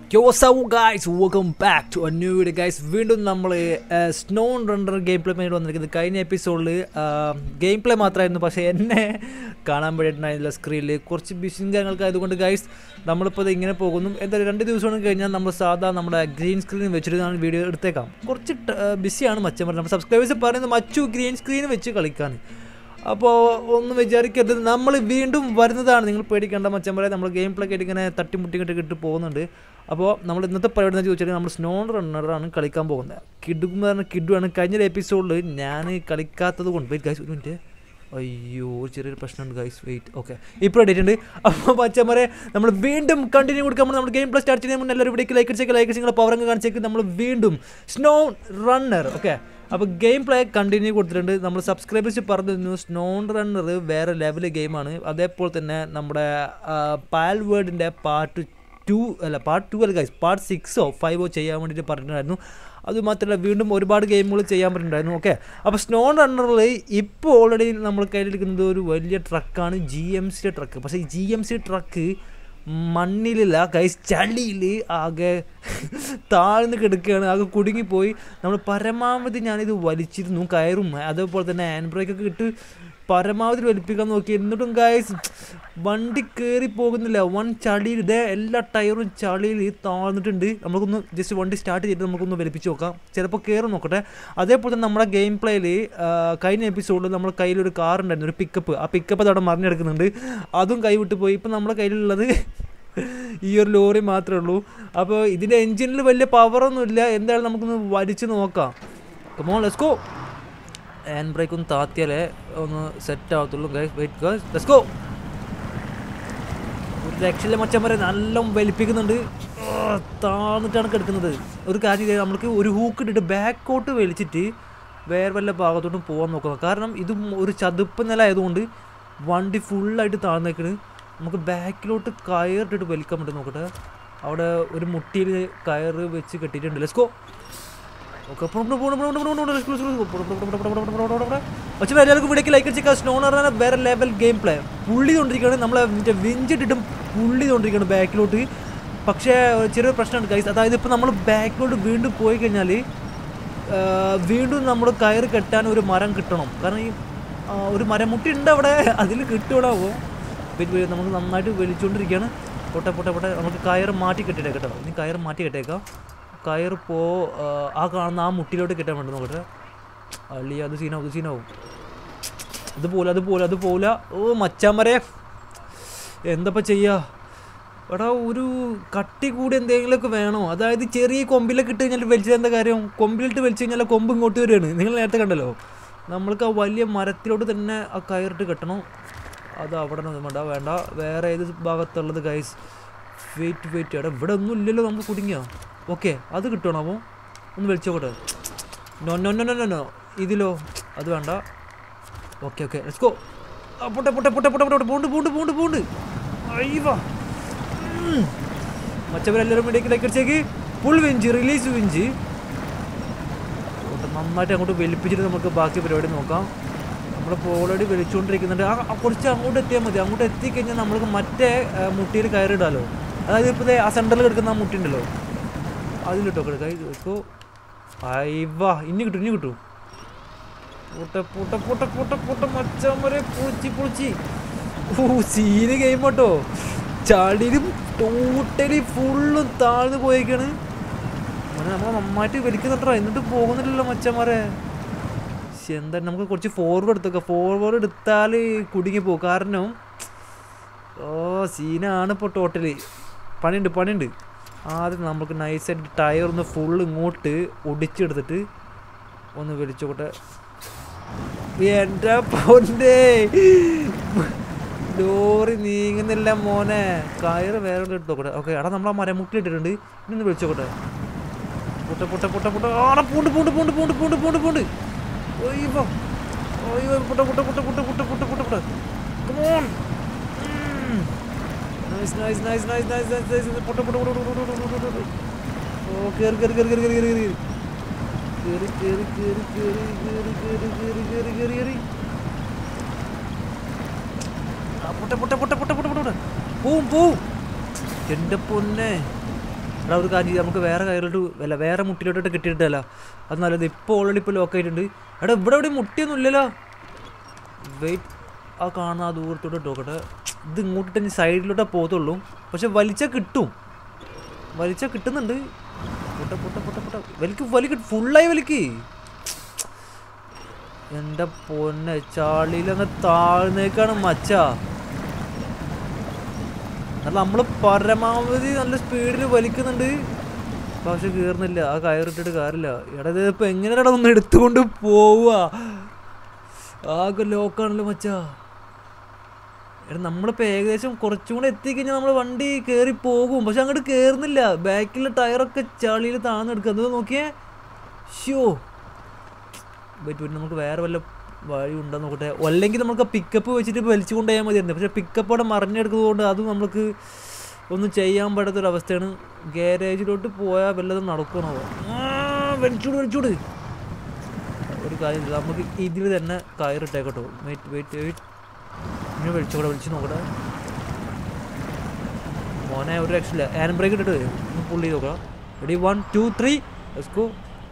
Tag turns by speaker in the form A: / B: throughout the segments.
A: യോസൗ guys welcome back to a new video guys വീണ്ടും നമ്മൾ snow render game play വേണ്ടി വന്നിരിക്കുന്നത് കഴിഞ്ഞ എപ്പിസോഡിൽ ഗെയിം പ്ലേ മാത്രമായിരുന്നു പക്ഷേ എന്നെ കാണാൻ വേണ്ടിയിട്ടുണ്ടായിരുന്നില്ല സ്ക്രീനിൽ കുറച്ച് ബിസിയും കാര്യങ്ങളൊക്കെ ആയതുകൊണ്ട് ഗൈസ് നമ്മളിപ്പോൾ ഇത് ഇങ്ങനെ പോകുന്നു എന്തായാലും രണ്ട് ദിവസം കഴിഞ്ഞാൽ നമ്മൾ സാധാ നമ്മുടെ ഗ്രീൻ സ്ക്രീൻ വെച്ചിട്ട് ഞാൻ വീഡിയോ എടുത്തേക്കാം കുറച്ച് ബിസിയാണ് മച്ചം പറഞ്ഞത് നമ്മുടെ സബ്സ്ക്രൈബേഴ്സ് പറയുന്നത് മച്ചു ഗ്രീൻ സ്ക്രീൻ വെച്ച് കളിക്കാൻ അപ്പോൾ ഒന്നും വിചാരിക്കരുത് നമ്മൾ വീണ്ടും വരുന്നതാണ് നിങ്ങൾ പേടിക്കേണ്ട മച്ചൻ പറയാം നമ്മൾ ഗെയിം പ്ലേ ആയിട്ട് ഇങ്ങനെ തട്ടിമുട്ടിക്കിട്ട് കിട്ടി പോകുന്നുണ്ട് അപ്പോൾ നമ്മൾ ഇന്നത്തെ പരിപാടി എന്ന് ചോദിച്ചാൽ നമ്മൾ സ്നോ റണ്ണറാണ് കളിക്കാൻ പോകുന്നത് കിഡു എന്ന് പറഞ്ഞ കിഡുവാണ് കഴിഞ്ഞ എപ്പിസോഡിൽ ഞാൻ കളിക്കാത്തത് കൊണ്ട് വെയിറ്റ് ഗൈസ് ഒരു മിനിറ്റ് അയ്യോ ചെറിയൊരു പ്രശ്നമുണ്ട് ഗൈസ് വെയിറ്റ് ഓക്കെ ഇപ്പോൾ ഇട്ടിട്ടുണ്ട് അപ്പോൾ മച്ചന്മാരെ നമ്മൾ വീണ്ടും കണ്ടിന്യൂ കൊടുക്കാൻ നമ്മൾ ഗെയിം പ്ലേ സ്റ്റാർട്ട് ചെയ്യുന്നതിന് മുന്നേ എല്ലാവരും വീഡിയോക്ക് ലൈക്ക് അടിച്ചേക്ക് ലൈക്ക് നിങ്ങളുടെ പവർ അങ്ങ് കാണിച്ചേക്ക് നമ്മൾ വീണ്ടും സ്നോ റണ്ണർ ഓക്കെ അപ്പോൾ ഗെയിം പ്ലേ കണ്ടിന്യൂ കൊടുത്തിട്ടുണ്ട് നമ്മൾ സബ്സ്ക്രൈബേഴ്സ് പറഞ്ഞിരുന്നു സ്നോ റണ്ണർ വേറെ ലെവൽ ഗെയിമാണ് അതേപോലെ തന്നെ നമ്മുടെ പാൽ വേർഡിൻ്റെ പാർട്ട് ടു അല്ല പാർട്ട് ടു അല്ല ഗൈസ് പാർട്ട് സിക്സോ ഫൈവോ ചെയ്യാൻ വേണ്ടിയിട്ട് പറഞ്ഞിട്ടുണ്ടായിരുന്നു അതുമാത്രമല്ല വീണ്ടും ഒരുപാട് ഗെയിമുകൾ ചെയ്യാൻ പറഞ്ഞിട്ടുണ്ടായിരുന്നു ഓക്കെ അപ്പോൾ സ്നോ റണ്ണറിൽ ഇപ്പോൾ ഓൾറെഡി നമ്മൾ കയ്യിലെടുക്കുന്നത് ഒരു വലിയ ട്രക്കാണ് ജി എം സിയുടെ ട്രക്ക് പക്ഷേ ഈ ജി എം സി ട്രക്ക് മണ്ണിലില്ല കൈസ് ചളിയിൽ ആകെ താഴ്ന്ന് കിടക്കുകയാണ് ആകെ കുടുങ്ങിപ്പോയി നമ്മൾ പരമാവധി ഞാനിത് വലിച്ചിരുന്നു കയറും അതേപോലെ തന്നെ ഹാൻഡ് ബ്രേക്കൊക്കെ ഇട്ട് പരമാവധി വലിപ്പിക്കാൻ നോക്കി എന്നിട്ടും ഗൈസ് വണ്ടി കയറി പോകുന്നില്ല വൺ ചളിയിൽ ഇതേ എല്ലാ ടയറും ചളിയിൽ താഴ്ന്നിട്ടുണ്ട് നമുക്കൊന്ന് ജസ്റ്റ് വണ്ടി സ്റ്റാർട്ട് ചെയ്തിട്ട് നമുക്കൊന്ന് വലിപ്പിച്ച് നോക്കാം ചിലപ്പോൾ കയറി നോക്കട്ടെ അതേപോലെ തന്നെ നമ്മുടെ ഗെയിം പ്ലേയിൽ കഴിഞ്ഞ എപ്പിസോഡിൽ നമ്മുടെ കയ്യിലൊരു കാർ ഉണ്ടായിരുന്നു ഒരു പിക്കപ്പ് ആ പിക്കപ്പ് അവിടെ മറിഞ്ഞെടുക്കുന്നുണ്ട് അതും കൈവിട്ട് പോയി ഇപ്പം നമ്മുടെ കയ്യിലുള്ളത് ഈ ഒരു ലോറി മാത്രമേ ഉള്ളൂ അപ്പോൾ ഇതിൻ്റെ എൻജിനിൽ വലിയ പവറൊന്നുമില്ല എന്തായാലും നമുക്കൊന്ന് വലിച്ചു നോക്കാം come on let's go hand brake ഒന്ന് താത്തിയാലേ ഒന്ന് സെറ്റ് ആവത്തുള്ളൂ guys wait guys let's go ഒരു രക്ഷയിലെ മച്ചം വരെ നല്ല വലിപ്പിക്കുന്നുണ്ട് താന്നിട്ടാണ് കിടക്കുന്നത് ഒരു കാര്യം ചെയ്താൽ നമ്മൾക്ക് ഒരു ഹൂക്ക് ഇട്ടിട്ട് ബാക്കോട്ട് വലിച്ചിട്ട് വേറെ വല്ല ഭാഗത്തോട്ടും പോകാൻ നോക്കണം കാരണം ഇത് ഒരു ചതുപ്പ് നില ആയതുകൊണ്ട് വണ്ടി ഫുള്ളായിട്ട് താഴ്ന്നേക്കണ് നമുക്ക് ബാക്കിലോട്ട് കയറിട്ടിട്ട് വലിക്കാൻ പറ്റും നോക്കട്ടെ അവിടെ ഒരു മുട്ടിയിൽ കയറ് വെച്ച് കെട്ടിയിട്ടുണ്ട് ലെസ്കോ ഓക്കെ പക്ഷേ എല്ലാവർക്കും വീഡിയോക്ക് ലൈക്ക് അടിച്ചേക്കാം സ്നോ എന്ന് പറഞ്ഞാൽ വേറെ ലെവൽ ഗെയിം പ്ലേ പുള്ളി കൊണ്ടിരിക്കുകയാണ് നമ്മളെ മറ്റേ വിഞ്ചിട്ടിട്ടും പുള്ളി കൊണ്ടിരിക്കുകയാണ് ബാക്കിലോട്ട് പക്ഷേ ചെറിയൊരു പ്രശ്നമുണ്ട് കൈസ് അതായത് ഇപ്പോൾ നമ്മൾ ബാക്കിലോട്ട് വീണ്ടും പോയി കഴിഞ്ഞാൽ വീണ്ടും നമ്മൾ കയറ് കെട്ടാൻ ഒരു മരം കിട്ടണം കാരണം ഈ ഒരു മരമുട്ടി ഉണ്ട് അവിടെ അതിൽ കിട്ടുകയാണാവോ നമുക്ക് നന്നായിട്ട് വലിച്ചുകൊണ്ടിരിക്കുകയാണ് പൊട്ടെ പൊട്ടെ പൊട്ടെ നമുക്ക് കയറ് മാറ്റി കെട്ടിട്ടേക്കാം കേട്ടോ ഇനി കയറ് മാറ്റി കെട്ടേക്കാം കയറിപ്പോ ആ കാണുന്ന ആ മുട്ടിലോട്ട് കിട്ടാൻ വേണ്ടി നോക്കട്ടെ അള്ളി അത് സീനാവും അത് സീനാവും അത് പോലെ അത് പോലെ അത് പോലെ ഓ മച്ചാമരെ എന്തപ്പോൾ ചെയ്യുക എടാ ഒരു കട്ടി കൂടി എന്തെങ്കിലുമൊക്കെ വേണോ അതായത് ചെറിയ കൊമ്പിലൊക്കെ ഇട്ട് കഴിഞ്ഞാൽ വലിച്ചത് എന്താ കാര്യം കൊമ്പിലിട്ട് വലിച്ചു കഴിഞ്ഞാൽ കൊമ്പ് ഇങ്ങോട്ട് വരികയാണ് നിങ്ങൾ നേരത്തെ കണ്ടല്ലോ നമ്മൾക്ക് ആ വലിയ മരത്തിലോട്ട് തന്നെ ആ കയറിട്ട് കെട്ടണം അത് അവിടെ വേണ്ട വേണ്ട വേറെ ഏത് ഭാഗത്തുള്ളത് ഗൈസ് വെയിറ്റ് വെയിറ്റ് എടാ ഇവിടെ ഒന്നും ഇല്ലല്ലോ നമുക്ക് കുടുങ്ങിയോ ഓക്കെ അത് കിട്ടണമോ ഒന്ന് വലിച്ചോട്ടെ no no no no no ഇതിലോ അത് വേണ്ട ഓക്കെ ഓക്കെ ലെറ്റ്സ് ഗോ പൊട്ടെ പൊട്ടെ പൊട്ടെ പൊട്ടെ പൊട്ടെ പൂണ്ട് പൂണ്ട് പൂണ്ട് പൂണ്ട് അയ്യവാ മച്ചവരെല്ലാവരും വീഡിയോക്ക് ലൈക്ക് അടിച്ചേക്ക് ഫുൾ വിഞ്ച് റിലീസ് വിഞ്ച് നന്നായിട്ട് അങ്ങോട്ട് വലിപ്പിച്ചിട്ട് നമുക്ക് ബാക്കി പരിപാടി നോക്കാം നമ്മളിപ്പോൾ ഓൾറെഡി വലിച്ചുകൊണ്ടിരിക്കുന്നുണ്ട് ആ കുറച്ച് അങ്ങോട്ട് എത്തിയാൽ മതി അങ്ങോട്ട് എത്തിക്കഴിഞ്ഞാൽ നമ്മൾക്ക് മറ്റേ മുട്ടിയിൽ കയറിടാലോ അതായത് ഇപ്പോൾ ആ സെൻറ്ററിൽ കിടക്കുന്ന ആ മുട്ടി ഉണ്ടല്ലോ അതിലിട്ടോ കിടക്കുക ഇപ്പോൾ അയ്വാ ഇനി കിട്ടും ഇനി കിട്ടും പൂട്ട പൂട്ട പൂട്ട പൂട്ട പൂട്ട മച്ചാൻ വരെ പൊളിച്ചി പൊളിച്ചി ഓ സീന് ഗെയിം കേട്ടോ ചളിയിലും ടോട്ടലി ഫുള്ളും താഴ്ന്നു പോയേക്കാണ് അങ്ങനെ നമ്മൾ നന്നായിട്ട് വലിക്കുന്നുണ്ടോ എന്നിട്ട് പോകുന്നില്ലല്ലോ മച്ചന്മാരെ എന്താ നമുക്ക് കുറച്ച് ഫോർവേഡ് എടുത്തേക്കാം ഫോർവേഡ് എടുത്താൽ കുടുങ്ങി പോകും കാരണം ഓ സീനാണ് ഇപ്പോൾ ടോട്ടലി പണിയുണ്ട് പണിയുണ്ട് ആദ്യം നമുക്ക് നൈസായിട്ട് ടയർ ഒന്ന് ഫുൾ ഇങ്ങോട്ട് ഒടിച്ചെടുത്തിട്ട് ഒന്ന് വലിച്ചോട്ടെ എൻ്റെ പൊന്നെ ലോറി നീങ്ങുന്നില്ല മോനെ കയറ് വേറെ ഇട്ടോട്ടെ ഓക്കെ എടാ നമ്മൾ ആ മരമുട്ടിലിട്ടിട്ടുണ്ട് ഇനി ഒന്ന് വിളിച്ചോട്ടെ പൊട്ട പൊട്ട പൊട്ട പൊട്ട ആടെ പൂണ്ട് പൂണ്ട് പൂണ്ട് പൂണ്ട് പൂണ്ട് പൂണ്ട് പൂണ്ട് ഒയ്യോ ഒയ്യോ പൊട്ട പൊട്ട പൊട്ട പൊട്ട പൊട്ട പൊട്ട പൊട്ട പൊട്ട come on nice nice nice nice nice nice nice പൊട്ട പൊട്ട പൊട്ട പൊട്ട ഓ കേറി കേറി കേറി കേറി കേറി കേറി കേറി കേറി കേറി കേറി കേറി കേറി കേറി കേറി കേറി കേറി ആ പൊട്ട പൊട്ട പൊട്ട പൊട്ട പൊട്ട പൊട്ട പോവും പോവും എൻ്റെ പൊന്നെ എടാ ഒരു കാര്യം ചെയ്യ്, നമുക്ക് വേറെ കയറിലോട്ട് അല്ല വേറെ മുട്ടിലോട്ട് കിട്ടിയിട്ടല്ല അത് നല്ലത് ഇപ്പോൾ ഓൾറെഡി ഇപ്പോൾ ലോക്ക് ആയിട്ടുണ്ട് എടാ ഇവിടെ എവിടെ മുട്ടിയൊന്നും ഇല്ലല്ലോ വെയിറ്റ് ആ കാണുന്ന ആ ദൂരത്തോട്ട് നോക്കട്ടെ ഇത് ഇങ്ങോട്ടിട്ട് ഇനി സൈഡിലോട്ടേ പോകത്തുള്ളൂ പക്ഷെ വലിച്ചാൽ കിട്ടും വലിച്ചാൽ കിട്ടുന്നുണ്ട് പൊട്ട പൊട്ട പൊട്ട പൊട്ട വലിക്ക് വലിക്ക് ഫുള്ളായി വലിക്ക് എൻ്റെ പൊന്നെ ചാളിയിലങ്ങ് താഴ്ന്നേക്കാണ് മച്ച അല്ല നമ്മൾ പരമാവധി നല്ല സ്പീഡിൽ വലിക്കുന്നുണ്ട് പക്ഷെ കയറുന്നില്ല ആ കയറിട്ടിട്ട് കാര്യമില്ല എടാ ഇത് ഇപ്പം എങ്ങനെയാടാ ഒന്ന് എടുത്തുകൊണ്ട് പോവുക ആകെ ലോക്കാണല്ലോ മച്ചാ എടാ നമ്മളിപ്പോൾ ഏകദേശം കുറച്ചും കൂടെ എത്തിക്കഴിഞ്ഞാൽ നമ്മൾ വണ്ടി കയറി പോകും പക്ഷെ അങ്ങോട്ട് കയറുന്നില്ല ബാക്കിലെ ടയറൊക്കെ ചളിയിൽ താഴ്ന്നെടുക്കുക അത് നോക്കിയേ ഷോ വെയിറ്റ് വെയിറ്റ് നമുക്ക് വേറെ വല്ല വഴി ഉണ്ടോ നോക്കട്ടെ അല്ലെങ്കിൽ നമുക്ക് പിക്കപ്പ് വെച്ചിട്ട് വലിച്ചു കൊണ്ടുപോയാൽ മതിയായിരുന്നു പക്ഷേ പിക്കപ്പ് അവിടെ മറിഞ്ഞെടുക്കുന്നതുകൊണ്ട് അത് നമുക്ക് ഒന്നും ചെയ്യാൻ പറ്റാത്തൊരവസ്ഥയാണ് ഗാരേജിലോട്ട് പോയാൽ വല്ലതും നടക്കണോ വലിച്ചൂട് വലിച്ചൂട് ഒരു കാര്യം ചെയ്യ്, നമുക്ക് ഇതിൽ തന്നെ കയറിട്ടേക്കട്ടോ വെയിറ്റ് വെയിറ്റ് വെയിറ്റ് ഇനി വിളിച്ചോടെ വിളിച്ച് നോക്കട്ടെ മോനെ ഒരു രക്ഷയില്ല ഹാൻഡ് ബ്രേക്ക് ഇട്ടിട്ട് ഒന്ന് പുള്ളി നോക്കാം ready one two three let's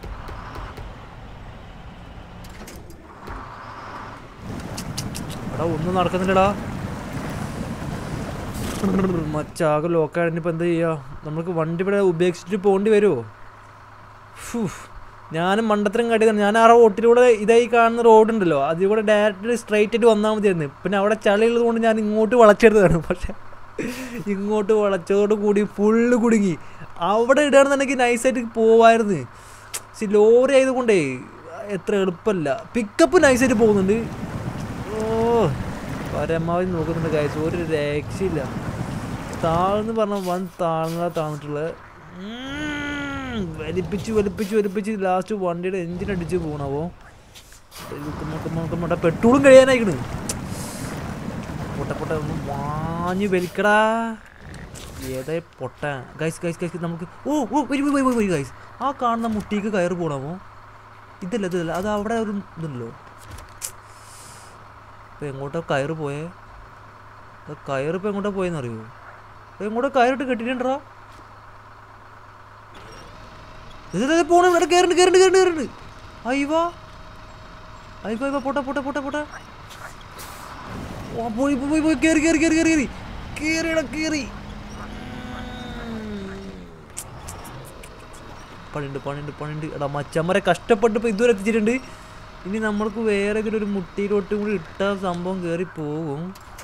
A: എടാ ഒന്നും നടക്കുന്നില്ലടാ മച്ചാകെ ലോക്കായിട്ട് ഇപ്പം എന്താ ചെയ്യുക നമുക്ക് വണ്ടി ഇവിടെ ഉപേക്ഷിച്ചിട്ട് പോകേണ്ടി വരുമോ ഞാനും മണ്ടത്തരം കാട്ടിയതാണ് ഞാൻ ആ റോട്ടിലൂടെ ഇതായി കാണുന്ന റോഡുണ്ടല്ലോ അതിൽ കൂടെ ഡയറക്റ്റ് സ്ട്രൈറ്റ് ആയിട്ട് വന്നാൽ മതിയായിരുന്നു പിന്നെ അവിടെ ചളിയുള്ളത് കൊണ്ട് ഞാൻ ഇങ്ങോട്ട് വളച്ചെടുത്തതാണ് പക്ഷെ ഇങ്ങോട്ട് വളച്ചതോട് കൂടി ഫുള്ള് കുടുങ്ങി അവിടെ ഇടുകയാണെന്നുണ്ടെങ്കിൽ നൈസായിട്ട് പോവായിരുന്നു പക്ഷെ ലോറി ആയതുകൊണ്ടേ എത്ര എളുപ്പമല്ല പിക്കപ്പ് നൈസായിട്ട് പോകുന്നുണ്ട് ഓ പരമാവധി നോക്കുന്നുണ്ട് കാഴ്ച ഒരു രക്ഷയില്ല താഴ്ന്ന് പറഞ്ഞ വൻ താഴ്ന്ന താഴ്ന്നിട്ടുള്ളത് ഉം, വലിപ്പിച്ച് വലിപ്പിച്ച് വലിപ്പിച്ച് ലാസ്റ്റ് വണ്ടിയുടെ എഞ്ചിൻ അടിച്ച് പോകണവോ പെട്രോളും കഴിയാനായിക്കണ് പൊട്ട പൊട്ട ഒന്ന് വാഞ്ഞു വലിക്കടാ ഏതായി പൊട്ട ഗൈസ് ഗൈസ് ഗൈസ് നമുക്ക് ഓ ഓ വരി വരി വരി വരി ഗൈസ് ആ കാണുന്ന മുട്ടിക്ക് കയറ് പോകണമോ ഇതല്ല ഇതല്ല അത് അവിടെ ഒരു ഇതുണ്ടല്ലോ ഇപ്പം എങ്ങോട്ടാ കയറ് പോയേ അത് കയറ് ഇപ്പം എങ്ങോട്ടാ പോയെന്നറിയോ ഇപ്പം എങ്ങോട്ടാ കയറിട്ട് കെട്ടിട്ടുണ്ടോ ഇത് പോണ ഇവിടെ കയറുണ്ട് കയറുണ്ട് കയറുണ്ട് കയറുണ്ട് അയ്യവാ അയ്യോ അയ്യോ പോട്ടെ പോട്ടെ പോട്ടെ പോട്ടെ ഓ പോയി പോയി പോയി കയറി കയറി കയറി കയറി കയറി കയറിയടാ കയറി പണിയുണ്ട് പണിയുണ്ട് പണിയുണ്ട് എടാ മച്ചമ്മരെ കഷ്ടപ്പെട്ട് ഇപ്പോൾ ഇതുവരെ എത്തിച്ചിട്ടുണ്ട് ഇനി നമ്മൾക്ക് വേറെ ഏതെങ്കിലും ഒരു മുട്ടിയിലോട്ടും കൂടി ഇട്ട സംഭവം കയറി പോകും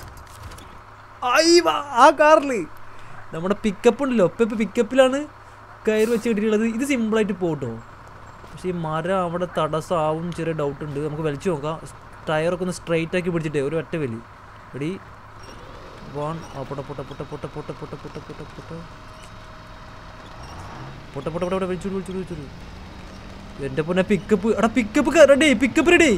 A: അയ്യ ആ കാറിൽ നമ്മുടെ പിക്കപ്പ് ഉണ്ടല്ലോ ഇപ്പം ഇപ്പം പിക്കപ്പിലാണ് കയറി വെച്ച് കിട്ടിയിട്ടുള്ളത് ഇത് സിമ്പിളായിട്ട് പോട്ടോ പക്ഷേ ഈ മരം അവിടെ തടസ്സമാവും ചെറിയ ഡൗട്ട് ഉണ്ട് നമുക്ക് വലിച്ചു നോക്കാം ടയറൊക്കെ ഒന്ന് സ്ട്രൈറ്റ് ആക്കി പിടിച്ചിട്ടേ ഒരു ഒറ്റ വലി എടി വൺ ആ പൊട്ട പൊട്ട പൊട്ട പൊട്ട പൊട്ട പൊട്ട പൊട്ട പൊട്ട പൊട്ട പൊട്ട പൊട്ട പൊട്ട വിളിച്ചു വിളിച്ചു വിളിച്ചു എൻ്റെ പൊന്നെ പിക്കപ്പ് എടാ പിക്കപ്പ് റെഡി പിക്കപ്പ് റെഡി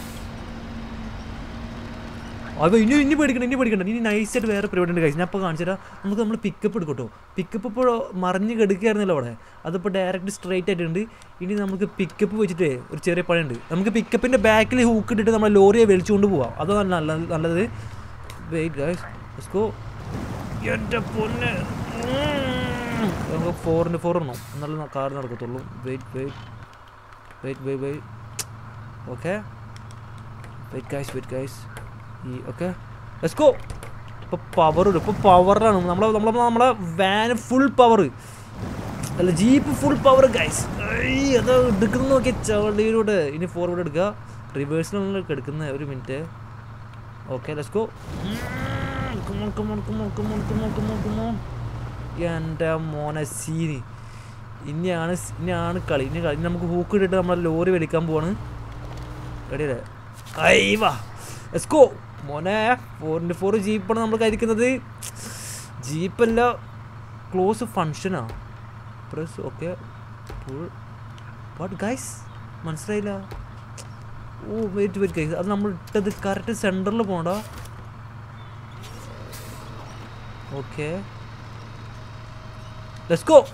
A: അത് ഇനി ഇനി പേടിക്കണ്ട ഇനി പേടിക്കണ്ട ഇനി നൈസായിട്ട് വേറെ പരിപാടി ഉണ്ട് കഴിച്ചു ഞാൻ അപ്പോൾ കാണിച്ചുതരാം നമുക്ക് നമ്മൾ പിക്കപ്പ് എടുക്കട്ടോ പിക്കപ്പ് ഇപ്പോൾ മറിഞ്ഞ് കിടക്കുകയായിരുന്നല്ലോ അവിടെ അതിപ്പോൾ ഡയറക്റ്റ് സ്ട്രൈറ്റ് ആയിട്ടുണ്ട് ഇനി നമുക്ക് പിക്കപ്പ് വെച്ചിട്ട് ഒരു ചെറിയ പണിയുണ്ട് നമുക്ക് പിക്കപ്പിൻ്റെ ബാക്കിൽ ഹൂക്ക് ഇട്ടിട്ട് നമ്മൾ ലോറിയെ വലിച്ചുകൊണ്ട് പോവാം അതാണ് നല്ല നല്ലത് വെയിറ്റ് ഗൈസ് ഗോ എൻ്റെ പൊന്നെ ഉം. നമുക്ക് ഫോറിൻ്റെ ഫോർ ഇടണം എന്നാലും കാർ നടക്കത്തുള്ളൂ wait wait wait wait wait okay wait guys wait guys ഈ ഓക്കെ ലെറ്റ്സ് ഗോ ഇപ്പോൾ പവർ ഇപ്പോൾ പവറാണ് നമ്മളെ നമ്മളെ നമ്മളെ വാന് ഫുൾ പവർ അല്ല ജീപ്പ് ഫുൾ പവർ ഗൈസ് അത് എടുക്കുന്ന നോക്കിയ ചവടിയിലൂടെ ഇനി ഫോർവേഡ് എടുക്കുക റിവേഴ്സിലാണ് എടുക്കുന്ന ഒരു minute okay let's go come on come on come on come on come on come on come on എൻ്റെ മോനെ സീനി ഇനിയാണ് സ് ഇനിയാണ് കളി ഇനി കളി ഇനി നമുക്ക് ഹൂക്ക് ഇട്ടിട്ട് നമ്മളെ ലോറി വലിക്കാൻ പോവാണ് റെഡി അല്ലേ അയ്യവാ എസ്കോ മോനെ ഫോറിൻ്റെ ഫോർ ജീപ്പാണ് നമ്മൾ കഴിക്കുന്നത് ജീപ്പല്ല ക്ലോസ് ഫങ്ഷനാ പ്രസ് ഓക്കെ വാട്ട് ഗൈസ് മനസ്സിലായില്ല ഓ വെയിറ്റ് വെയിറ്റ് ഗൈസ് അത് നമ്മൾ ഇട്ടത് കറക്റ്റ് സെൻറ്ററിൽ പോകണ്ട okay let's go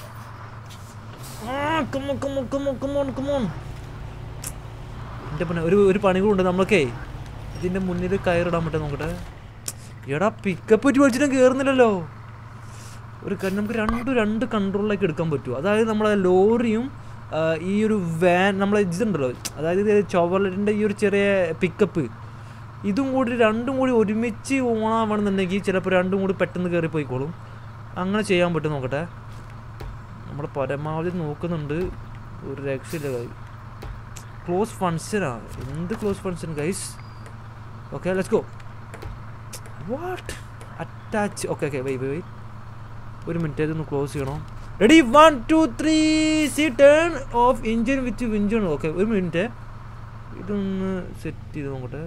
A: come on come on come on come on come on എൻ്റെ പിന്നെ ഒരു ഒരു പണി കൂടെ ഉണ്ട് നമ്മളൊക്കെ ഇതിൻ്റെ മുന്നിൽ കയറിടാൻ പറ്റും നോക്കട്ടെ എടാ പിക്കപ്പ് പറ്റി വലിച്ചിട്ടും കയറുന്നില്ലല്ലോ ഒരു കാര്യം നമുക്ക് രണ്ട് രണ്ട് കൺട്രോളിലേക്ക് എടുക്കാൻ പറ്റും അതായത് നമ്മളെ ലോറിയും ആ, ഈ ഒരു വാൻ നമ്മളെ ഇതുണ്ടല്ലോ അതായത് ഇത് ചൊവലറ്റിൻ്റെ ഈ ഒരു ചെറിയ പിക്കപ്പ് ഇതും കൂടി രണ്ടും കൂടി ഒരുമിച്ച് ഓണാവണമെന്നുണ്ടെങ്കിൽ ചിലപ്പോൾ രണ്ടും കൂടി പെട്ടെന്ന് കയറി പോയിക്കോളും അങ്ങനെ ചെയ്യാൻ പറ്റും നോക്കട്ടെ നമ്മൾ പരമാവധി നോക്കുന്നുണ്ട് ഒരു രക്ഷയില്ല കൈ ക്ലോസ് ഫങ്ഷനാണ് എന്ത് close function guys okay let's go what attach okay okay why why ഒരു മിനിറ്റ് ഇതൊന്ന് ക്ലോസ് ചെയ്യണം ready one two three see turn off engine with winch on okay ഒരു മിനിറ്റ് ഇതൊന്ന് സെറ്റ് ചെയ്ത് നോക്കട്ടെ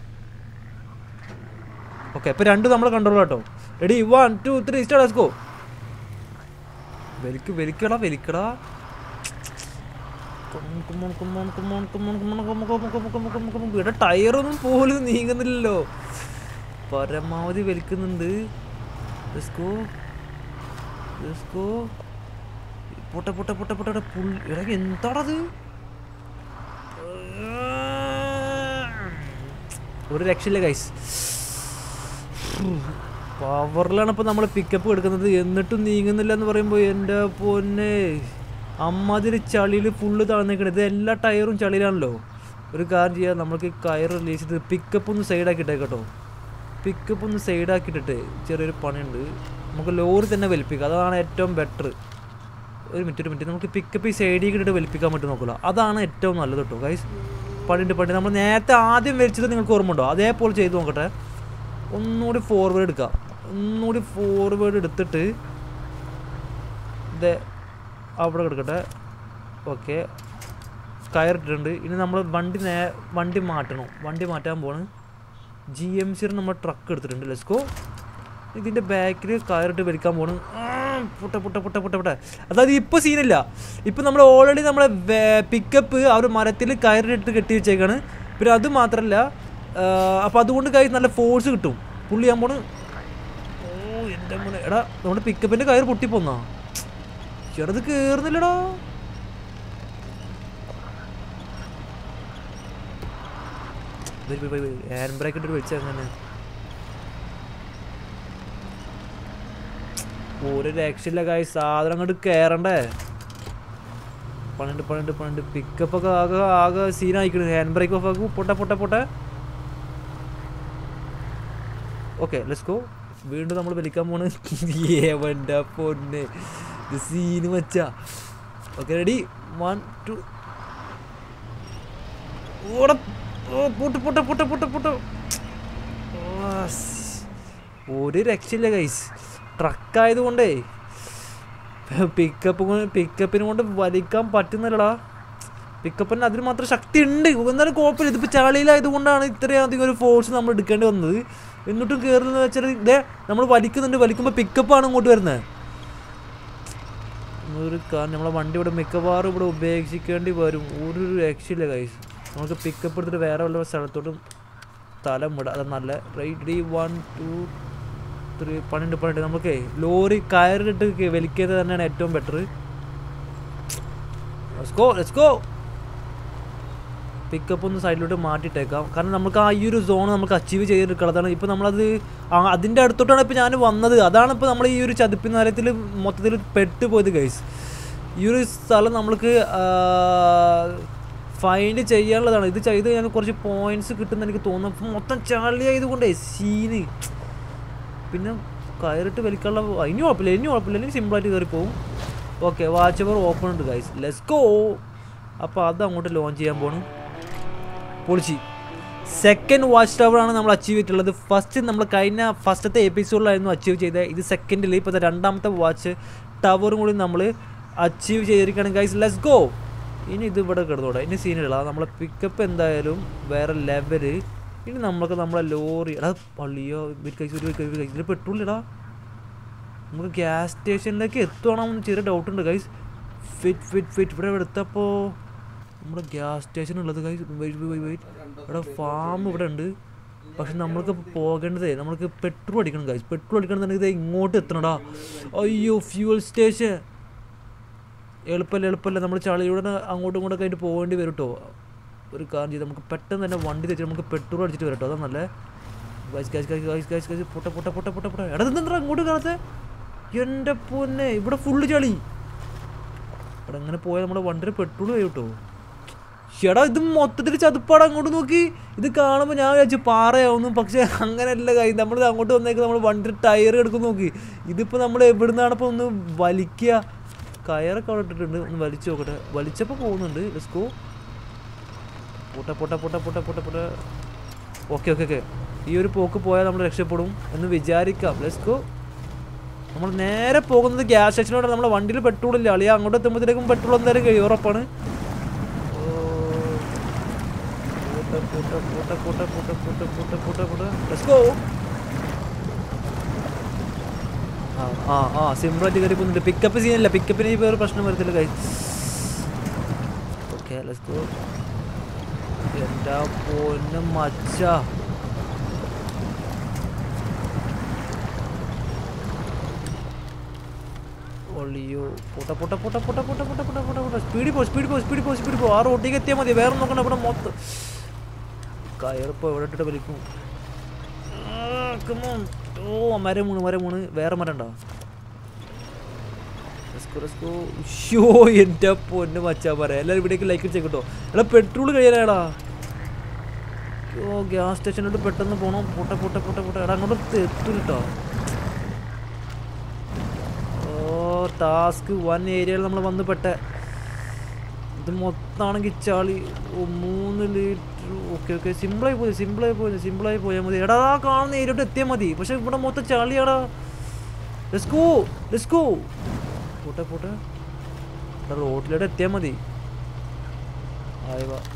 A: ഓക്കെ അപ്പോൾ രണ്ട് നമ്മൾ കണ്ടോളൂ കേട്ടോ ready one two three start go വലിക്ക് വലിക്കടാ വലിക്കടാ ഇവിടെ ടയറൊന്നും പോലും നീങ്ങുന്നില്ലല്ലോ പരമാവധി വലിക്കുന്നുണ്ട് Let's go. Let's go. പൊട്ട പൊട്ട പൊട്ട പൊട്ട എടാ പുള്ളി എടാ എന്താണത് ഒരു രക്ഷയില്ല ഗൈസ് പവറിലാണ് ഇപ്പോൾ നമ്മൾ പിക്കപ്പ് എടുക്കുന്നത് എന്നിട്ടും നീങ്ങുന്നില്ല എന്ന് പറയുമ്പോൾ എൻ്റെ പൊന്നെ അമ്മാതിരി ചളിയിൽ ഫുള്ള് താഴ്ന്നേക്കണത് ഇത് എല്ലാ ടയറും ചളിയിലാണല്ലോ ഒരു കാര്യം ചെയ്യാം നമുക്ക് കയർ റിലീസ് ചെയ്ത് പിക്കപ്പ് ഒന്ന് സൈഡാക്കിയിട്ടേ കേട്ടോ പിക്കപ്പ് ഒന്ന് സൈഡാക്കിയിട്ടിട്ട് ചെറിയൊരു പണിയുണ്ട് നമുക്ക് ലോറി തന്നെ വലിപ്പിക്കാം അതാണ് ഏറ്റവും ബെറ്റർ ഒരു മിനിറ്റ് ഒരു മിനിറ്റ് നമുക്ക് പിക്കപ്പ് ഈ സൈഡിൽ ഇട്ടിട്ട് വലിപ്പിക്കാൻ പറ്റും നോക്കില്ല അതാണ് ഏറ്റവും നല്ലത് കേട്ടോ ഗൈസ് പണിയുണ്ട് പണി നമ്മൾ നേരത്തെ ആദ്യം വലിച്ചത് നിങ്ങൾക്ക് ഓർമ്മ ഉണ്ടോ അതേപോലെ ചെയ്ത് നോക്കട്ടെ ഒന്നുകൂടി ഫോർവേഡ് എടുക്കാം ഒന്നുകൂടി ഫോർവേഡ് എടുത്തിട്ട് ഇത് അവിടെ കിടക്കട്ടെ ഓക്കെ കയറിട്ടിട്ടുണ്ട് ഇനി നമ്മൾ വണ്ടി നേ വണ്ടി മാറ്റണം വണ്ടി മാറ്റാൻ പോണ് ജി എം സിയുടെ നമ്മൾ ട്രക്ക് എടുത്തിട്ടുണ്ട് ലെസ്കോ ഇതിൻ്റെ ബാക്കിൽ കയറിട്ട് വലിക്കാൻ പോണ് ആ, പുട്ട പുട്ട പുട്ട പുട്ട പുട്ട അതായത് ഇപ്പോൾ സീനില്ല ഇപ്പോൾ നമ്മൾ ഓൾറെഡി നമ്മളെ പിക്കപ്പ് ആ ഒരു മരത്തിൽ കയറിട്ട് കെട്ടി വെച്ചേക്കാണ് പിന്നെ അത് മാത്രമല്ല അപ്പോൾ അതുകൊണ്ട് കൈ നല്ല ഫോഴ്സ് കിട്ടും പുള്ളി ഞാൻ പോണ് ഓ എൻ്റെ മോനെ എടാ നമ്മുടെ പിക്കപ്പിൻ്റെ കയറ് പൊട്ടിപ്പോന്നാ ചെറുത് കയറുന്നില്ലടാ ഹാൻഡ് ബ്രേക്ക് ഇട്ട് വെച്ചാൽ അങ്ങനെ ഒരു രക്ഷയില്ല കായ് സാധനം അങ്ങോട്ട് കയറണ്ടേ പണിണ്ട് പണിണ്ട് പണിണ്ട് പിക്കപ്പ് ഒക്കെ ആകെ ആകെ സീനായിക്കണ് ഹാൻഡ് ബ്രേക്ക് ഓഫ് ആക്കും പൊട്ടെ പൊട്ടെ പൊട്ടെ ഓക്കെ ലെറ്റ്സ് ഗോ വീണ്ടും നമ്മൾ വലിക്കാൻ പോണ് ഏവൻ്റെ പൊന്ന് ഇത് സീന് വെച്ചാ ഓക്കെ റെഡി വൺ ടു ഓടെ ഓ പൊട്ട് പൊട്ട പൊട്ട പൊട്ട പൊട്ട ഒരു രക്ഷയില്ല ഗൈസ് ട്രക്കായതുകൊണ്ടേ പിക്കപ്പ് പിക്കപ്പിനെ കൊണ്ട് വലിക്കാൻ പറ്റുന്നില്ലടാ പിക്കപ്പിന് അതിന് മാത്രം ശക്തി ഉണ്ട് എന്നാലും കുഴപ്പമില്ല ഇതിപ്പോൾ ചളിയിലായതുകൊണ്ടാണ് ഇത്രയും അധികം ഒരു ഫോഴ്സ് നമ്മൾ എടുക്കേണ്ടി വന്നത് എന്നിട്ടും കയറുന്നത് വെച്ചാൽ ഇതേ നമ്മൾ വലിക്കുന്നുണ്ട് വലിക്കുമ്പോൾ പിക്കപ്പാണ് ഇങ്ങോട്ട് വരുന്നത് ഒരു കാരണം നമ്മളെ വണ്ടി ഇവിടെ മിക്കവാറും ഇവിടെ ഉപേക്ഷിക്കേണ്ടി വരും ഒരു രക്ഷയില്ല കൈസ് നമുക്ക് പിക്കപ്പ് എടുത്തിട്ട് വേറെ വല്ല സ്ഥലത്തോട്ടും സ്ഥലം വിടാം അത് നല്ല റൈറ്റ് വൺ ടു ത്രീ പണിണ്ട് പണിണ്ട് നമുക്ക് ലോറി കയറിട്ട് ക- വലിക്കുന്നത് തന്നെയാണ് ഏറ്റവും better go let's go pickup ഒന്ന് സൈഡിലോട്ട് മാറ്റിയിട്ടേക്കാം കാരണം നമുക്ക് ആ ഈ ഒരു സോൺ നമുക്ക് അച്ചീവ് ചെയ്തെടുക്കുന്നതാണ് ഇപ്പോൾ നമ്മളത് ആ- അതിൻ്റെ അടുത്തോട്ടാണ് ഇപ്പോൾ ഞാൻ വന്നത് അതാണ് ഇപ്പോൾ നമ്മൾ ഈ ഒരു ചതുപ്പി നരത്തിൽ മൊത്തത്തിൽ പെട്ടുപോയത് ഗൈസ് ഈ ഒരു സ്ഥലം നമ്മൾക്ക് ഫൈൻഡ് ചെയ്യാനുള്ളതാണ് ഇത് ചെയ്ത് കഴിഞ്ഞാൽ കുറച്ച് പോയിന്റ്സ് കിട്ടുമെന്ന് എനിക്ക് തോന്നുന്നു അപ്പം മൊത്തം ചളിയായതുകൊണ്ടേ സീന് പിന്നെ കയറിട്ട് വലിക്കാനുള്ള ഇനി കുഴപ്പമില്ല ഇനി കുഴപ്പമില്ല ഇനി സിമ്പിളായിട്ട് കയറി പോകും ഓക്കെ വാച്ച് അവർ ഓപ്പൺ ഉണ്ട് ഗൈസ് ലെറ്റ്സ് ഗോ അപ്പോൾ അത് അങ്ങോട്ട് ലോഞ്ച് ചെയ്യാൻ പോണു പൊളിച്ച് സെക്കൻഡ് വാച്ച് ടവർ ആണ് നമ്മൾ അച്ചീവ് ചെയ്തിട്ടുള്ളത് ഫസ്റ്റ് നമ്മൾ കഴിഞ്ഞ ഫസ്റ്റത്തെ എപ്പിസോഡിലായിരുന്നു അച്ചീവ് ചെയ്തത് ഇത് സെക്കൻഡിൽ ഇപ്പോൾ രണ്ടാമത്തെ വാച്ച് ടവറും കൂടി നമ്മൾ അച്ചീവ് ചെയ്തിരിക്കുകയാണ് ഗൈസ് ലെറ്റ്സ് ഗോ ഇനി ഇത് ഇവിടെ കിടന്നോടെ ഇനി സീനില്ല നമ്മളെ പിക്കപ്പ് എന്തായാലും വേറെ ലെവല് ഇനി നമുക്ക് നമ്മളെ ലോറി എടാ പള്ളിയോ കൈസ് ഒരു കൈ ഇതിൽ പെട്രോൾ ഇടാ നമുക്ക് ഗ്യാസ് സ്റ്റേഷനിലേക്ക് എത്തുവാണെന്ന് ചെറിയ ഡൗട്ട് ഉണ്ട് ഗൈസ് ഫിറ്റ് ഫിറ്റ് ഫിറ്റ് ഇവിടെ എടുത്തപ്പോൾ നമ്മുടെ ഗ്യാസ് സ്റ്റേഷൻ ഉള്ളത് ഗൈസ് വെയിറ്റ് വെയിറ്റ് വെയിറ്റ് ഇവിടെ ഫാം ഇവിടെ ഉണ്ട് പക്ഷെ നമ്മൾക്ക് പോകേണ്ടതേ നമ്മൾക്ക് പെട്രോൾ അടിക്കണം ഗൈസ് പെട്രോൾ അടിക്കണമെന്നുണ്ടെങ്കിൽ ഇത് ഇങ്ങോട്ട് എത്തണടാ അയ്യോ ഫ്യൂവൽ സ്റ്റേഷൻ എളുപ്പമല്ല എളുപ്പമല്ല നമ്മൾ ചളിയുടെ അങ്ങോട്ടും ഇങ്ങോട്ടൊക്കെ ആയിട്ട് പോകേണ്ടി വരും കേട്ടോ ഒരു കാര്യം ചെയ്ത് നമുക്ക് പെട്ടെന്ന് തന്നെ വണ്ടി തെറ്റി നമുക്ക് പെട്രോൾ അടിച്ചിട്ട് വരട്ടോ അതാ നല്ലേ guys guys guys guys guys guys പൊട്ട പൊട്ട പൊട്ട പൊട്ട പൊട്ട എടാ ഇതെന്താ അങ്ങോട്ട് കാണത്തെ എൻ്റെ പൊന്നെ ഇവിടെ ഫുള്ള് ചളി ഇവിടെ അങ്ങനെ പോയാൽ നമ്മുടെ വണ്ടിയിൽ പെട്രോൾ കേട്ടോ ചേടാ ഇത് മൊത്തത്തിൽ ചതുപ്പാട് അങ്ങോട്ട് നോക്കി ഇത് കാണുമ്പോൾ ഞാൻ വിചാരിച്ചു പാറയാവുന്നു പക്ഷേ അങ്ങനെയല്ല കൈ നമ്മൾ അങ്ങോട്ട് വന്നേക്ക് നമ്മൾ വണ്ടിയുടെ ടയർ എടുക്കും നോക്കി ഇതിപ്പോൾ നമ്മൾ എവിടുന്നാണ് ഇപ്പോൾ ഒന്ന് വലിക്കുക കയറൊക്കെ അവിടെ ഇട്ടിട്ടുണ്ട് ഒന്ന് വലിച്ചു നോക്കട്ടെ വലിച്ചപ്പോൾ പോകുന്നുണ്ട് ലെസ്കോ പൊട്ട പൊട്ട പൊട്ട പൊട്ട പൊട്ട പൊട്ട ഓക്കെ ഓക്കെ ഓക്കെ ഈ ഒരു പോക്ക് പോയാൽ നമ്മൾ രക്ഷപ്പെടും എന്ന് വിചാരിക്കാം ലെസ്കോ നമ്മൾ നേരെ പോകുന്നത് ഗ്യാസ് സ്റ്റേഷനോടെ നമ്മുടെ വണ്ടിയിൽ പെട്രോൾ ഇല്ല അളിയ അങ്ങോട്ട് എത്തുമ്പോഴത്തേക്കും പെട്രോൾ എന്തായാലും കഴിയും ഉറപ്പാണ് ഓ. പൂട്ട, പൂട്ട, പൂട്ട, പൂട്ട, പൂട്ട, പൂട്ട, പൂട്ട, പൂട്ട, പൂട്ട. Let's go. ആ ആ ആ സിമ്പിളായിട്ട് കയറി പോകുന്നുണ്ട് പിക്കപ്പ് സീനല്ല പിക്കപ്പിന് ഈ വേറെ പ്രശ്നം വരത്തില്ല കൈ ഓക്കെ ലെറ്റ്സ് ഗോ എൻ്റെ പൊന്ന് മച്ച ഒളിയോ പൊട്ട പൊട്ട പൊട്ട പൊട്ട പൊട്ട പൊട്ട പൊട്ട പൊട്ട പൊട്ട സ്പീഡിൽ പോ സ്പീഡിൽ പോ സ്പീഡിൽ പോ സ്പീഡിൽ പോ ആ റോട്ടിലേക്ക് എത്തിയാൽ മതി വേറെ നോക്കണ്ട ഇവിടെ മൊത്തം കയറിപ്പോ എവിടെ ഇട്ടിട്ട് വലിക്കും ആ, come on. ഓ മരം മൂന്ന് മരം മൂന്ന് വേറെ മരം ഉണ്ടോ ഷോ എൻ്റെ പൊന്ന് മച്ചാ പറയാം എല്ലാവരും ഇവിടേക്ക് ലൈക്ക് ചെയ്യട്ടോ എടാ പെട്രോൾ കഴിയാനാടാ ഓ ഗ്യാസ് സ്റ്റേഷനിലോട്ട് പെട്ടെന്ന് പോകണം പൊട്ട പൊട്ട പൊട്ട പൊട്ട എടാ അങ്ങോട്ട് എത്തും കേട്ടോ ഓ ടാസ്ക് വൺ ഏരിയയിൽ നമ്മൾ വന്ന് പെട്ട ഇത് മൊത്തമാണെങ്കിൽ ചാളി ഓ മൂന്ന് ലിറ്റർ ഓക്കെ ഓക്കെ സിമ്പിളായി പോയി സിമ്പിളായി പോയി സിമ്പിളായി പോയാൽ മതി എടാ ആ കാണുന്ന ഏരിയോട്ട് എത്തിയാൽ മതി പക്ഷെ ഇവിടെ മൊത്തം ചാളിയാടാ ലെസ്കോ ലെസ്കോ പോട്ടെ പോട്ടെ എടാ റോഡിലോട്ട് എത്തിയാൽ മതി ആയി വാ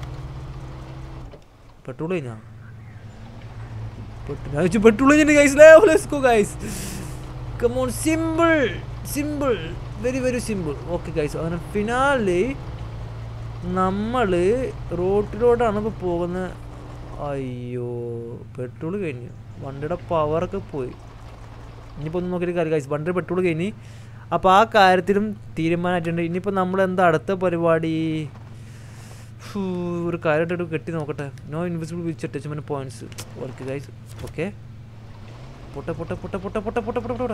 A: പെട്രോൾ കഴിഞ്ഞാ പെട്രോൾ ഞാൻ വെച്ചു പെട്രോൾ കഴിഞ്ഞിട്ട് guys let's go guys come on simple simple very very simple okay guys അങ്ങനെ ഫിനാലി നമ്മൾ റോട്ടിലോട്ടാണ് ഇപ്പോൾ പോകുന്നത് അയ്യോ പെട്രോൾ കഴിഞ്ഞു വണ്ടിയുടെ പവറൊക്കെ പോയി ഇനിയിപ്പോൾ ഒന്ന് നോക്കിയിട്ട് കാര്യം ഗൈസ് വണ്ടിയുടെ പെട്രോൾ കഴിഞ്ഞ് അപ്പോൾ ആ കാര്യത്തിലും തീരുമാനമായിട്ടുണ്ട് ഇനിയിപ്പോൾ നമ്മൾ എന്താ അടുത്ത പരിപാടി ഫൂ, ഒരു കാര്യമായിട്ട് കെട്ടി നോക്കട്ടെ no invisible which attachment points work guys okay പൊട്ട പൊട്ട പൊട്ട പൊട്ട പൊട്ട പൊട്ട പൊട്ട പൊട്ട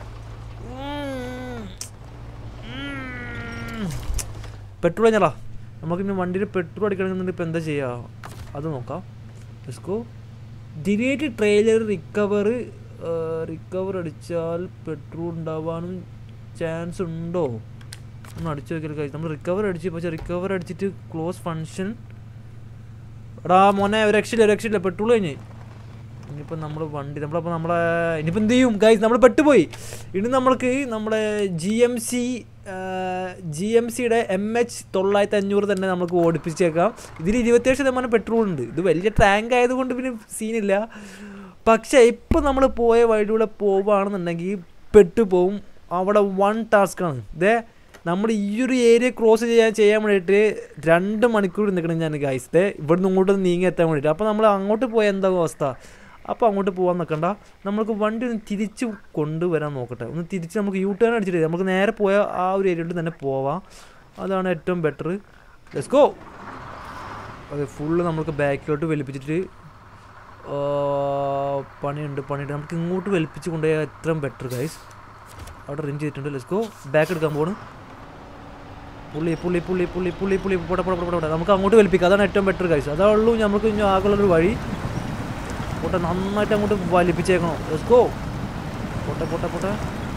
A: പെട്രോൾ കഴിഞ്ഞാ നമുക്ക് ഇനി വണ്ടിയിൽ പെട്രോൾ അടിക്കണമെന്നുണ്ടെങ്കിൽ ഇപ്പോൾ എന്താ ചെയ്യുക അത് നോക്കാം let's go delete trailer recover recover അടിച്ചാൽ പെട്രോൾ ഉണ്ടാവാനും ചാൻസ് ഉണ്ടോ ഒന്ന് അടിച്ചു നോക്കിയാൽ കഴിച്ചു നമ്മൾ റിക്കവർ അടിച്ച് പക്ഷേ റിക്കവർ അടിച്ചിട്ട് ക്ലോസ് ഫങ്ഷൻ എടാ മോനെ ഒരു രക്ഷയില്ല ഒരു രക്ഷയില്ല പെട്രോൾ കഴിഞ്ഞ് ഇനിയിപ്പോൾ നമ്മൾ വണ്ടി നമ്മളപ്പോൾ നമ്മളെ ഇനിയിപ്പോൾ എന്ത് ചെയ്യും ഗൈസ് നമ്മൾ പെട്ടുപോയി ഇനി നമ്മൾക്ക് നമ്മുടെ G M C G M സിയുടെ എം എച്ച് തൊള്ളായിരത്തി അഞ്ഞൂറ് തന്നെ നമുക്ക് ഓടിപ്പിച്ചേക്കാം ഇതിൽ ഇരുപത്തേഴ് ശതമാനം പെട്രോൾ ഉണ്ട് ഇത് വലിയ ടാങ്ക് ആയതുകൊണ്ട് പിന്നെ സീനില്ല പക്ഷേ ഇപ്പോൾ നമ്മൾ പോയ വഴിയിലൂടെ പോവുകയാണെന്നുണ്ടെങ്കിൽ പെട്ടുപോകും അവിടെ വൺ ടാസ്ക്കാണ് ഇതേ നമ്മൾ ഈ ഒരു ഏരിയ ക്രോസ് ചെയ്യാൻ ചെയ്യാൻ വേണ്ടിയിട്ട് രണ്ട് മണിക്കൂർ നിൽക്കണം ഞാൻ ഗൈസ് ദേ ഇവിടുന്ന് ഇങ്ങോട്ട് നീങ്ങി എത്താൻ വേണ്ടിയിട്ട് അപ്പോൾ നമ്മൾ അങ്ങോട്ട് പോയാൽ എന്താകും അവസ്ഥ അപ്പോൾ അങ്ങോട്ട് പോകാൻ നിൽക്കണ്ട നമുക്ക് വണ്ടി ഒന്ന് തിരിച്ച് കൊണ്ടുവരാൻ നോക്കട്ടെ ഒന്ന് തിരിച്ച് നമുക്ക് യൂ ടേൺ അടിച്ചിട്ട് നമുക്ക് നേരെ പോയ ആ ഒരു ഏരിയയിൽ തന്നെ പോവാം അതാണ് ഏറ്റവും ബെറ്റർ ലെറ്റ്സ് ഗോ അതെ ഫുള്ള് നമുക്ക് ബാക്കിലോട്ട് വലിപ്പിച്ചിട്ട് ആ, പണിയുണ്ട് പണിയുണ്ട് നമുക്ക് ഇങ്ങോട്ട് വലിപ്പിച്ച് കൊണ്ടുപോയാൽ എത്രയും ബെറ്റർ ഗൈസ് അവിടെ റിഞ്ച് ചെയ്തിട്ടുണ്ട് ലെറ്റ്സ് ഗോ ബാക്ക് എടുക്കാൻ പോണ് പുള്ളി പുള്ളി പുള്ളി പുള്ളി പുള്ളി പുള്ളി പോട്ടെ പോട്ടെ പോട്ടെ പോട്ടെ നമുക്ക് അങ്ങോട്ട് വലിപ്പിക്കാം അതാണ് ഏറ്റവും ബെറ്റർ ഗൈസ് അതേ ഉള്ളൂ നമുക്ക് ഇനി ആകെയുള്ളൊരു വഴി പോട്ടെ നന്നായിട്ട് അങ്ങോട്ട് വലിപ്പിച്ചേക്കണം ലെറ്റ്സ് ഗോ പോട്ടെ പോട്ടെ പോട്ടെ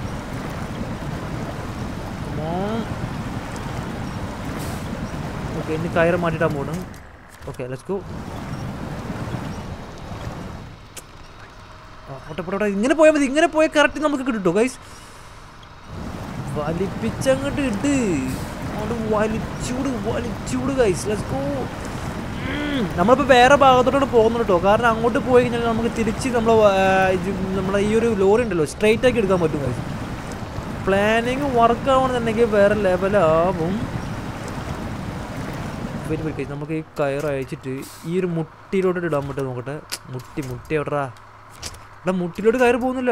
A: ഓക്കെ ഇനി കയറ് മാറ്റിയിട്ടാൻ പോണ് ഓക്കെ ലെറ്റ്സ് ഗോ ആ പോട്ടെ പോട്ടെ പോട്ടെ ഇങ്ങനെ പോയാൽ മതി ഇങ്ങനെ പോയാൽ കറക്റ്റ് നമുക്ക് കിട്ടുട്ടോ ഗൈസ് വലിപ്പിച്ചങ്ങോട്ട് ഇട്ട് അങ്ങോട്ട് വലിച്ചൂട് വലിച്ചൂട് ഗൈസ് ലെറ്റ്സ് ഗോ നമ്മളിപ്പോൾ വേറെ ഭാഗത്തോട്ട് പോകുന്നു കേട്ടോ കാരണം അങ്ങോട്ട് പോയി കഴിഞ്ഞാൽ നമുക്ക് തിരിച്ച് നമ്മൾ നമ്മളെ ഈ ഒരു ലോറി ഉണ്ടല്ലോ സ്ട്രെയിറ്റ് ആക്കി എടുക്കാൻ പറ്റും ഗൈസ് പ്ലാനിങ് വർക്ക് ആവണമെന്നുണ്ടെങ്കിൽ വേറെ ലെവലാവും വെരി വെരി ഗൈസ് നമുക്ക് ഈ കയർ അയച്ചിട്ട് ഈ ഒരു മുട്ടിയിലോട്ട് ഇടാൻ പറ്റുമോ നോക്കട്ടെ മുട്ടി മുട്ടി എവിടാ എടാ മുട്ടിലോട്ട് കയറി പോകുന്നില്ല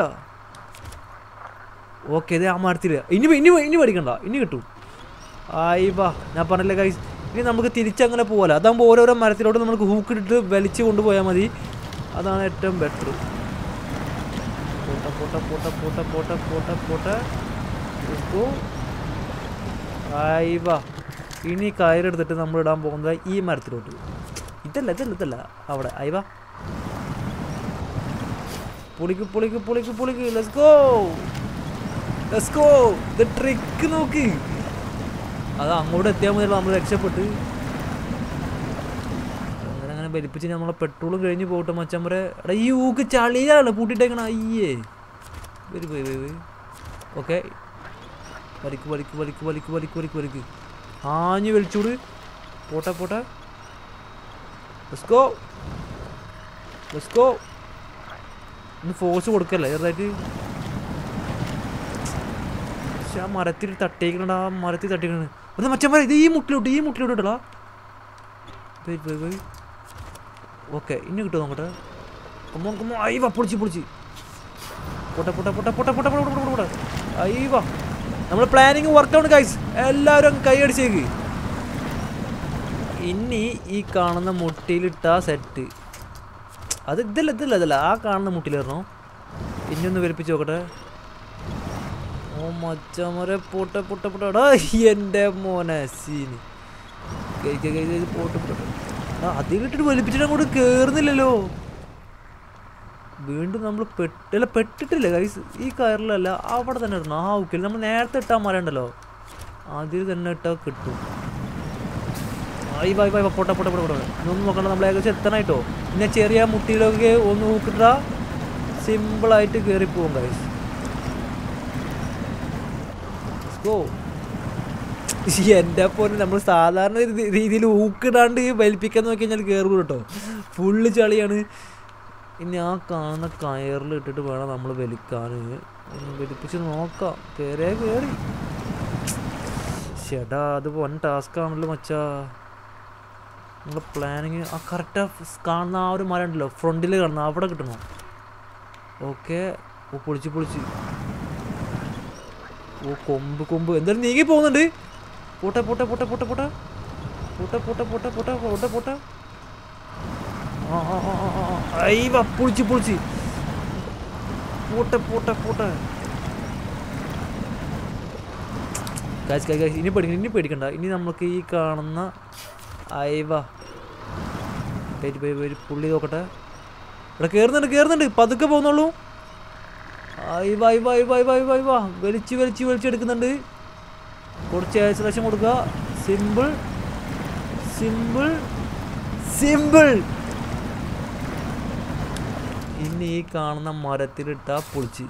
A: ഓക്കെ ഇത് ആ മരത്തില്ല ഇനി ഇനി ഇനി മേടിക്കണ്ട ഇനി കിട്ടും ആയി വാ ഞാൻ പറഞ്ഞില്ലേ കൈസ് ഇനി നമുക്ക് തിരിച്ചങ്ങനെ പോകാലോ അതാകുമ്പോൾ ഓരോരോ മരത്തിലോട്ട് നമുക്ക് ഹൂക്കിട്ടിട്ട് വലിച്ച് കൊണ്ടുപോയാൽ മതി അതാണ് ഏറ്റവും ബെറ്റർ പോട്ടെ പോട്ടെ പോട്ടെ പോട്ടെ പോട്ടെ പോട്ടെ പോട്ടെ ഉപ്പു. ആയി വാ ഇനി കയറെടുത്തിട്ട് നമ്മൾ ഇടാൻ പോകുന്നത് ഈ മരത്തിലോട്ട് ഇതല്ല ഇതല്ല ഇതല്ല അവിടെ ആയി വാ പൊളിക്ക് പൊളിക്ക് പൊളിക്ക് പൊളിക്ക് ലെറ്റ്സ് ഗോ ലെറ്റ്സ് ഗോ ഇത് ട്രിക്ക് നോക്ക് അത് അങ്ങോട്ട് എത്തിയാൽ മതി നമ്മൾ രക്ഷപ്പെട്ട് അങ്ങനെ അങ്ങനെ വലിപ്പിച്ച് നമ്മളെ പെട്രോളും കഴിഞ്ഞ് പോകട്ടെ മച്ചമ്പരെ എടാ ഈ ഊക്ക് ചളിയാണ് പൂട്ടിട്ടേക്കണ അയ്യേ വരി പോയി പോയി പോയി ഓക്കെ വലിക്ക് വലിക്ക് വലിക്ക് വലിക്ക് വലിക്ക് വലിക്ക് വലിക്ക് ആഞ്ഞ് വലിച്ചൂട് പോട്ടെ പോട്ടെ ലെറ്റ്സ് ഗോ ലെറ്റ്സ് ഗോ ഒന്ന് ഫോഴ്സ് കൊടുക്കല്ലേ ചെറുതായിട്ട് പക്ഷെ ആ മരത്തിൽ തട്ടിക്കണടാ ആ മരത്തിൽ തട്ടിക്കണ അത് മച്ചന്മാർ ഇത് ഈ മുട്ടിലോട്ട് ഈ മുട്ടിലോട്ട് ഇടടാ പോയി പോയി പോയി ഓക്കെ ഇനി കിട്ടുമോ നോക്കട്ടെ കമ്മോ കമ്മോ ഐ വാ പൊളിച്ച് പൊളിച്ച് പോട്ടെ പോട്ടെ പോട്ടെ പോട്ടെ പോട്ടെ പോട്ടെ പോട്ടെ പോട്ടെ ഐ വാ നമ്മൾ പ്ലാനിങ് വർക്കൗട്ട് ഗൈസ് എല്ലാവരും അങ്ങ് കൈ അടിച്ചേക്ക് ഇനി ഈ കാണുന്ന മുട്ടിയിലിട്ട സെറ്റ് അത് ഇതല്ല ഇതല്ല ഇതല്ല ആ കാണുന്ന മുട്ടിലിടണോ ഇനി ഒന്ന് വലിപ്പിച്ച് നോക്കട്ടെ ഓ മച്ചമരെ പൊട്ട പൊട്ട പൊട്ട എടാ എൻ്റെ മോനെ സീന് കൈ കൈ കൈ കൈ പോട്ട് പോട്ട് ആ അതിലിട്ടിട്ട് വലിപ്പിച്ചിട്ട് അങ്ങോട്ട് കേറുന്നില്ലല്ലോ വീണ്ടും നമ്മൾ പെട്ടില്ല പെട്ടിട്ടില്ല കൈസ് ഈ കയറിലല്ല അവിടെ തന്നെ ഇടണം ആ ഓക്കെ നമ്മൾ നേരത്തെ ഇട്ടാൽ മര ഉണ്ടല്ലോ അതിൽ തന്നെ ഇട്ടാൽ കിട്ടും ആയി വായി വായി പൊട്ട പൊട്ട പൊട്ട പൊട്ട ഇതൊന്നും നോക്കണ്ട നമ്മൾ ഏകദേശം എത്തണായിട്ടോ പിന്നെ ചെറിയ മുട്ടിയിലൊക്കെ ഒന്ന് നോക്കിട്ടാ സിമ്പിളായിട്ട് കയറിപ്പോവും കൈസ് ഗോ എൻ്റെ പോലെ നമ്മൾ സാധാരണ രീതിയിൽ ഊക്കിടാണ്ട് വലിപ്പിക്കാൻ നോക്കി കഴിഞ്ഞാൽ കയറുള്ളൂ കേട്ടോ ഫുള്ള് ചളിയാണ് ഇനി ആ കാണുന്ന കയറിൽ ഇട്ടിട്ട് വേണം നമ്മൾ വലിക്കാൻ ഒന്ന് വലിപ്പിച്ച് നോക്കാം കയറിയാ കയറി ചേട്ടാ അത് വൻ ടാസ്ക് ആണല്ലോ മച്ചാ നമ്മൾ പ്ലാനിങ് ആ കറക്റ്റ് കാണുന്ന ആ ഒരു മരം ഉണ്ടല്ലോ ഫ്രണ്ടിൽ കാണുന്ന അവിടെ കിട്ടണം ഓക്കെ ഓ പൊളിച്ച് പൊളിച്ച് ഓ കൊമ്പ് കൊമ്പ് എന്തായാലും നീങ്ങി പോകുന്നുണ്ട് പോട്ടെ പോട്ടെ പോട്ടെ പോട്ടെ പോട്ടെ പോട്ടെ പോട്ടെ പോട്ടെ പോട്ടെ പോട്ടെ പോട്ടെ ആ ആ ആ ആ, ആ ഐ വാ പൊളിച്ച് പൊളിച്ച് പോട്ടെ പോട്ടെ പോട്ടെ കാശ് കാശ് കാശ് ഇനി പേടിക്കണ്ട ഇനി പേടിക്കണ്ട ഇനി നമുക്ക് ഈ കാണുന്ന അയവ പേര് പേര് പേര് പുള്ളി നോക്കട്ടെ ഇവിടെ കയറുന്നുണ്ട് കയറുന്നുണ്ട് പതുക്കെ പോകുന്നുള്ളൂ അയവ അയവ അയവ അയവ അയവ അയവ വലിച്ച് വലിച്ച് വലിച്ചെടുക്കുന്നുണ്ട് കുറച്ച് ആക്സലേഷൻ കൊടുക്കുക സിമ്പിൾ സിമ്പിൾ സിമ്പിൾ ഇനി ഈ കാണുന്ന മരത്തിലിട്ടാ പൊളിച്ച്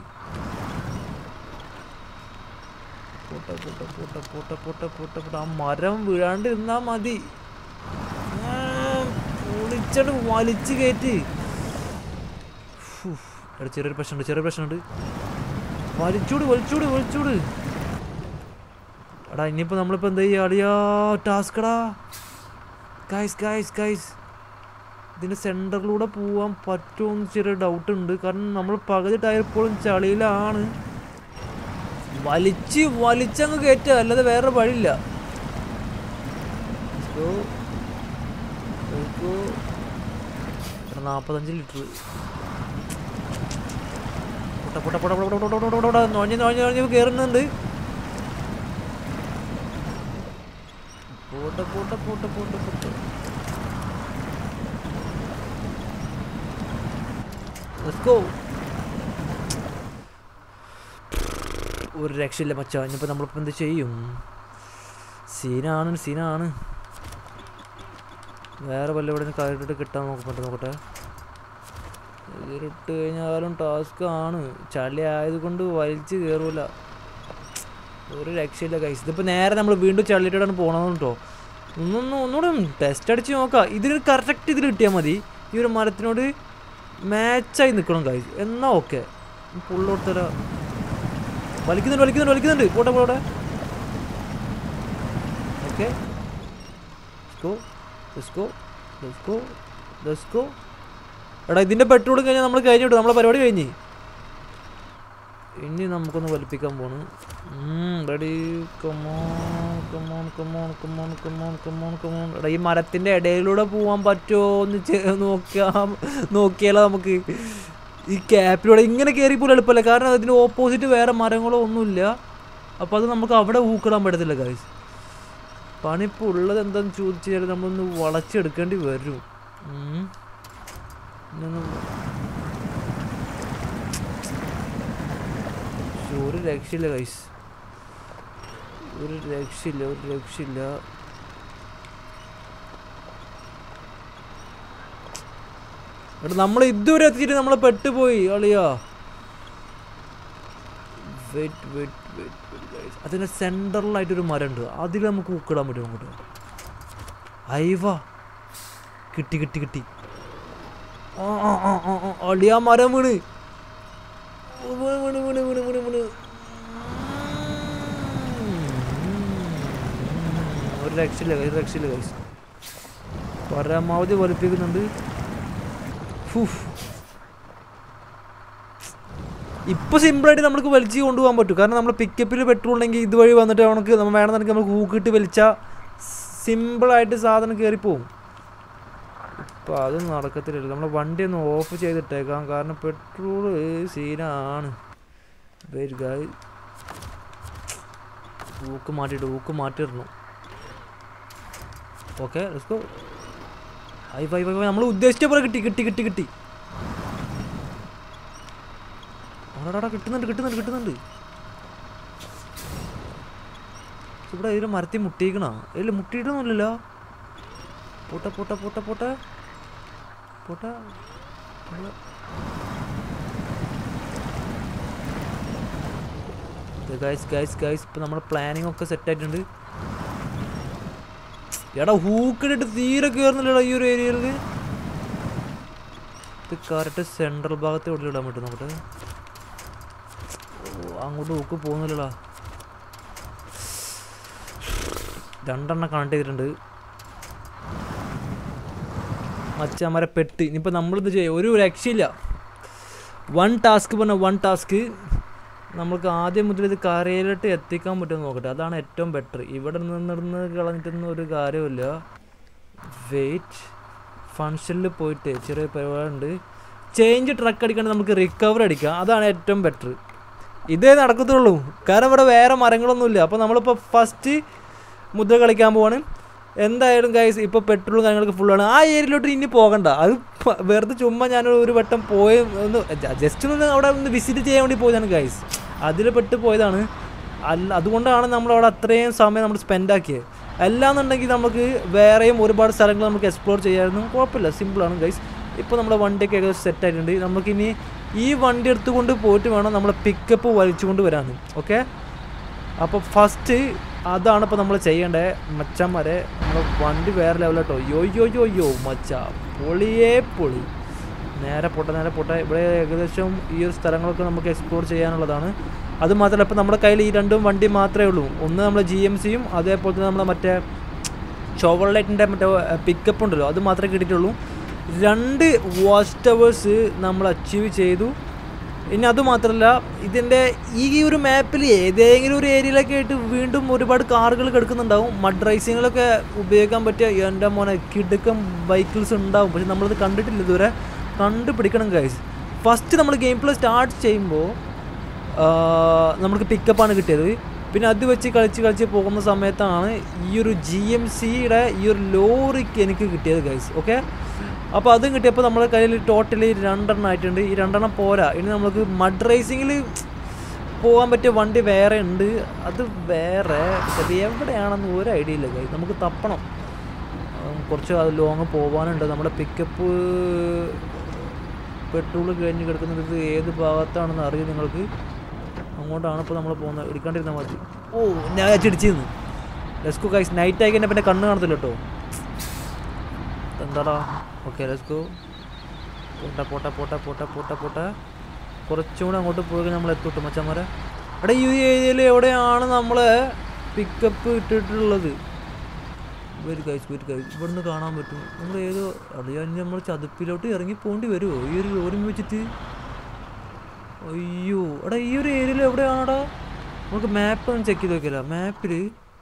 A: പോട്ടെ പോട്ടെ പോട്ടെ പോട്ടെ പോട്ടെ പോട്ടെ പോട്ടെ ആ മരം വീഴാണ്ട് ഇരുന്നാ മതി ആ, പൊളിച്ചട് വലിച്ച് കയറ്റി ഫു, എടാ ചെറിയൊരു പ്രശ്നമുണ്ട് ചെറിയ പ്രശ്നമുണ്ട് വലിച്ചൂട് വലിച്ചൂട് വലിച്ചൂട് എടാ ഇനിയിപ്പോൾ നമ്മളിപ്പോൾ എന്താ ചെയ്യുക അടിയാ ടാസ്കടാ ഗൈസ് ഗൈസ് ഗൈസ് ഇതിൻ്റെ സെൻറ്ററിലൂടെ പോകാൻ പറ്റുമെന്ന് ചെറിയ ഡൗട്ട് ഉണ്ട് കാരണം നമ്മൾ പകുതി ടയർ ഇപ്പോഴും ചളിയിലാണ് വലിച്ച് വലിച്ചങ്ങ് കയറ്റുക അല്ലാതെ വേറെ വഴിയില്ല So, ഒരു നാൽപ്പത്തഞ്ച് ലിറ്റർ പൊട്ട പൊട്ട പൊട്ട പൊട്ട പൊട്ട പൊട്ട പൊട്ട പൊട്ട നോഞ്ഞ് നോഞ്ഞ് നോഞ്ഞ് കയറുന്നുണ്ട് പോട്ട പോട്ട പോട്ട പോട്ട പോട്ട Let's go. ഒരു രക്ഷയില്ല മച്ചാ ഇനിയിപ്പോൾ നമ്മളിപ്പോൾ എന്ത് ചെയ്യും സീനാണ് സീനാണ് വേറെ വല്ല ഇവിടെ നിന്ന് കയറിട്ട് കിട്ടാൻ നോക്കട്ടെ നോക്കട്ടെ ഇതിലിട്ട് കഴിഞ്ഞാലും ടാസ്ക് ആണ് ചളി ആയതുകൊണ്ട് വലിച്ച് കയറൂല ഒരു രക്ഷയില്ല കൈസ് ഇതിപ്പോൾ നേരെ നമ്മൾ വീണ്ടും ചള്ളിയിട്ടാണ് പോകണമെന്ന് കേട്ടോ ഒന്നൊന്ന് ഒന്നുകൂടെ ടെസ്റ്റ് അടിച്ച് നോക്കാം ഇതിന് കറക്റ്റ് ഇതിൽ കിട്ടിയാൽ മതി ഈ ഒരു മരത്തിനോട് മാച്ചായി നിൽക്കണം കൈസ് എന്നാ ഓക്കെ പുള്ളോട്ടര വലിക്കുന്നുണ്ട് വലിക്കുന്നുണ്ട് വലിക്കുന്നുണ്ട് പോട്ടെ പോട്ടെ okay go go go go എടാ ഇതിൻ്റെ പെട്രോൾ കഴിഞ്ഞാൽ നമ്മൾ കഴിഞ്ഞു വിട്ടു നമ്മളെ പരിപാടി കഴിഞ്ഞ് ഇനി നമുക്കൊന്ന് വലിപ്പിക്കാൻ പോണ് ready come on come on come on come on come on come on come on എടാ ഈ മരത്തിൻ്റെ ഇടയിലൂടെ പോകാൻ പറ്റുമോ എന്ന് ചെ- നോക്കാം നോക്കിയാലോ നമുക്ക് ഈ ക്യാപ്പിലൂടെ ഇങ്ങനെ കയറി പോലും എളുപ്പമല്ല കാരണം അതിന് ഓപ്പോസിറ്റ് വേറെ മരങ്ങളോ ഒന്നുമില്ല അപ്പോൾ അത് നമുക്ക് അവിടെ ഊക്കിടാൻ പറ്റത്തില്ല ഗൈസ് പണിപ്പോൾ ഉള്ളത് എന്താണെന്ന് ചോദിച്ചു കഴിഞ്ഞാൽ നമ്മളൊന്ന് വളച്ചെടുക്കേണ്ടി വരും ഉം. ഇതൊന്ന് ശ്ശോ, ഒരു രക്ഷയില്ല ഗൈസ് ഒരു രക്ഷയില്ല ഒരു രക്ഷയില്ല എടാ നമ്മൾ ഇതുവരെ എത്തിയിട്ട് നമ്മൾ പെട്ടുപോയി അളിയാ വെയിറ്റ് വെയിറ്റ് വെയിറ്റ് അതിൻ്റെ സെൻറ്ററിലായിട്ടൊരു മരമുണ്ട് അതിൽ നമുക്ക് ഉക്കിടാൻ പറ്റും അങ്ങോട്ട് അയവ കിട്ടി കിട്ടി കിട്ടി ആ ആ ആ ആ ആ, അളിയാ മരം വീണ് വീണ് വീണ് വീണ് വീണ് വീണ് വീണ് ഒരു രക്ഷയില്ല ഒരു രക്ഷയില്ല കൈസ് പരമാവധി വലിപ്പിക്കുന്നുണ്ട് ഫുഫ്. ഇപ്പൊ സിമ്പിളായിട്ട് നമുക്ക് വലിച്ച് കൊണ്ടുപോകാൻ പറ്റും കാരണം നമ്മൾ പിക്കപ്പിൽ പെട്രോൾ ഉണ്ടെങ്കിൽ ഇതുവഴി വന്നിട്ട് നമുക്ക് നമ്മൾ വേണമെന്നുണ്ടെങ്കിൽ നമുക്ക് ഊക്കിട്ട് വലിച്ചാൽ സിമ്പിളായിട്ട് സാധനം കയറിപ്പോവും ഇപ്പം അതും നടക്കത്തില്ല നമ്മൾ വണ്ടി ഒന്ന് ഓഫ് ചെയ്തിട്ടേക്കാം കാരണം പെട്രോൾ സീനാണ് വെരി ഗായ് ഊക്ക് മാറ്റിയിട്ട് ഊക്ക് മാറ്റിയിടണം okay let's I why why നമ്മൾ ഉദ്ദേശിച്ച പോലെ കിട്ടി കിട്ടി കിട്ടി കിട്ടി അടാടാ കിട്ടുന്നുണ്ട് കിട്ടുന്നുണ്ട് കിട്ടുന്നുണ്ട് ഇവിടെ ഇതിൽ മരത്തിൽ മുട്ടിയിക്കണ ഇല്ല മുട്ടിയിട്ടൊന്നുമില്ലല്ലോ പോട്ടെ പോട്ടെ പോട്ടെ പോട്ടെ പോട്ടെ ഗൈസ് ഗൈസ് ഗൈസ് ഇപ്പം നമ്മുടെ പ്ലാനിങ് ഒക്കെ സെറ്റ് ആയിട്ടുണ്ട് എടാ ഹൂക്കിട്ടിട്ട് തീരെ കയറുന്നില്ലടാ ഈ ഒരു ഏരിയയിൽ ഇത് കറക്റ്റ് സെൻട്രൽ ഭാഗത്ത് എവിടെ ഇടാൻ പറ്റും നോക്കട്ടെ ഓ, അങ്ങോട്ട് ഹൂക്ക് പോകുന്നില്ലടാ രണ്ടെണ്ണം കണക്ട് ചെയ്തിട്ടുണ്ട് മച്ചാമാരെ പെട്ട് ഇനിയിപ്പോൾ നമ്മളിത് ചെയ്യും ഒരു രക്ഷയില്ല വൺ ടാസ്ക് പറഞ്ഞ വൺ ടാസ്ക് നമുക്ക് ആദ്യം മുതൽ ഇത് കരയിലോട്ട് എത്തിക്കാൻ പറ്റുമെന്ന് നോക്കട്ടെ അതാണ് ഏറ്റവും ബെറ്റർ ഇവിടെ നിന്നിരുന്ന് കളഞ്ഞിട്ടൊന്നും ഒരു കാര്യമില്ല വെയിറ്റ് ഫങ്ഷനിൽ പോയിട്ട് ചെറിയ പരിപാടിയുണ്ട് ചേഞ്ച് ട്രക്ക് അടിക്കാണ്ട് നമുക്ക് റിക്കവർ അടിക്കാം അതാണ് ഏറ്റവും ബെറ്റർ ഇതേ നടക്കത്തുള്ളൂ കാരണം ഇവിടെ വേറെ മരങ്ങളൊന്നുമില്ല അപ്പോൾ നമ്മളിപ്പോൾ ഫസ്റ്റ് മുദ്ര കളിക്കാൻ പോവാണ് എന്തായാലും ഗൈസ് ഇപ്പോൾ പെട്രോളും കാര്യങ്ങളൊക്കെ ഫുള്ളാണ് ആ ഏരിയയിലോട്ട് ഇനി പോകണ്ട അത് പ- വെറുതെ ചുമ്മാ ഞാൻ ഒരു വട്ടം പോയ ഒന്ന് ജസ്റ്റ് ഒന്ന് അവിടെ ഒന്ന് വിസിറ്റ് ചെയ്യാൻ വേണ്ടി പോയതാണ് ഗൈസ് അതിൽ പെട്ട് പോയതാണ് അല്ല അതുകൊണ്ടാണ് നമ്മൾ അവിടെ അത്രയും സമയം നമ്മൾ സ്പെൻഡ് ആക്കിയത് അല്ലാന്നുണ്ടെങ്കിൽ നമുക്ക് വേറെയും ഒരുപാട് സ്ഥലങ്ങൾ നമുക്ക് എക്സ്പ്ലോർ ചെയ്യാമായിരുന്നു കുഴപ്പമില്ല സിമ്പിളാണ് ഗൈസ് ഇപ്പോൾ നമ്മുടെ വണ്ടിയൊക്കെ ഏകദേശം സെറ്റ് ആയിട്ടുണ്ട് നമുക്കിനി ഈ വണ്ടി എടുത്തുകൊണ്ട് പോയിട്ട് വേണം നമ്മളെ പിക്കപ്പ് വലിച്ചുകൊണ്ട് വരാൻ ഓക്കെ അപ്പോൾ ഫസ്റ്റ് അതാണ് ഇപ്പോൾ നമ്മൾ ചെയ്യേണ്ടത് മച്ചന്മാരെ നമ്മളെ വണ്ടി വേറെ ലെവലോട്ടോ യോ യോ യോ യോ മച്ച പൊളിയേ പൊളി നേരെ പൊട്ട നേരെ പൊട്ട ഇവിടെ ഏകദേശം ഈ ഒരു സ്ഥലങ്ങളൊക്കെ നമുക്ക് എക്സ്പ്ലോർ ചെയ്യാനുള്ളതാണ് അത് മാത്രമല്ല ഇപ്പോൾ നമ്മുടെ കയ്യിൽ ഈ രണ്ടും വണ്ടി മാത്രമേ ഉള്ളൂ ഒന്ന് നമ്മുടെ ജി എം സിയും അതേപോലെ തന്നെ നമ്മുടെ മറ്റേ ഷോവർലൈറ്റിൻ്റെ മറ്റേ പിക്കപ്പ് ഉണ്ടല്ലോ അത് മാത്രമേ കിട്ടിയിട്ടുള്ളൂ രണ്ട് വാച്ച് ടവേഴ്സ് നമ്മൾ അച്ചീവ് ചെയ്തു ഇനി അത് മാത്രമല്ല ഇതിൻ്റെ ഈ ഒരു മാപ്പിൽ ഏതെങ്കിലും ഒരു ഏരിയയിലൊക്കെ ആയിട്ട് വീണ്ടും ഒരുപാട് കാറുകൾ കിടക്കുന്നുണ്ടാവും മഡ് റൈസിങ്ങിലൊക്കെ ഉപയോഗിക്കാൻ പറ്റിയ എൻ്റെ മോനെ കിടുക്കം ബൈക്കിൾസ് ഉണ്ടാവും പക്ഷെ നമ്മളത് കണ്ടിട്ടില്ല ഇതുവരെ കണ്ടുപിടിക്കണം ഗൈസ് ഫസ്റ്റ് നമ്മൾ ഗെയിം പ്ലേ സ്റ്റാർട്ട് ചെയ്യുമ്പോൾ നമുക്ക് പിക്കപ്പാണ് കിട്ടിയത് പിന്നെ അത് വെച്ച് കളിച്ച് കളിച്ച് പോകുന്ന സമയത്താണ് ഈ ഒരു ജി എം സിയുടെ ഈ ഒരു ലോറിക്ക് എനിക്ക് കിട്ടിയത് ഗൈസ് ഓക്കെ അപ്പോൾ അതും കിട്ടിയപ്പോൾ നമ്മുടെ കയ്യിൽ ടോട്ടലി രണ്ടെണ്ണം ആയിട്ടുണ്ട് ഈ രണ്ടെണ്ണം പോരാ ഇനി നമുക്ക് മഡ് റേസിങ്ങിൽ പോകാൻ പറ്റിയ വണ്ടി വേറെ ഉണ്ട് അത് വേറെ അത് എവിടെയാണെന്ന് ഒരു ഐഡിയ ഇല്ല ഗൈസ് നമുക്ക് തപ്പണം ഉം, കുറച്ച് അത് ലോങ് പോകാനുണ്ട് നമ്മുടെ പിക്കപ്പ് പെട്രോൾ കഴിഞ്ഞ് കിടക്കുന്നത് ഇത് ഏത് ഭാഗത്താണെന്ന് അറിയും നിങ്ങൾക്ക് അങ്ങോട്ടാണ് ഇപ്പോൾ നമ്മൾ പോകുന്നത് എടുക്കാണ്ടിരുന്നാൽ മതി ഓ ഞാൻ അടിച്ചിരുന്നു ലെസ്കോ ഗൈസ് നൈറ്റ് ആയി കഴിഞ്ഞാൽ പിന്നെ കണ്ണ് കാണത്തില്ല കേട്ടോ എന്താടാ ഓക്കെ ലെസ്കോ പോട്ടെ പോട്ടെ പോട്ടെ പോട്ടെ പോട്ടെ പോട്ടെ കുറച്ചും കൂടെ അങ്ങോട്ട് പോയി നമ്മൾ എത്തൂട്ടോ മച്ചന്മാരെ എടാ ഈ ഏരിയയിൽ എവിടെയാണ് നമ്മൾ പിക്കപ്പ് ഇട്ടിട്ടുള്ളത് വരി കഴിച്ച് വരി കഴിച്ച് ഇവിടുന്ന് കാണാൻ പറ്റും നമ്മൾ ഏതോ അറിയാൻ നമ്മൾ ചതുപ്പിലോട്ട് ഇറങ്ങി പോകേണ്ടി വരുമോ ഈ ഒരു ലോറി വെച്ചിട്ട് അയ്യോ എടാ ഈ ഒരു ഏരിയയിൽ എവിടെയാണെടാ നമുക്ക് മാപ്പ് ഒന്ന് ചെക്ക് ചെയ്ത് നോക്കിയല്ല മാപ്പിൽ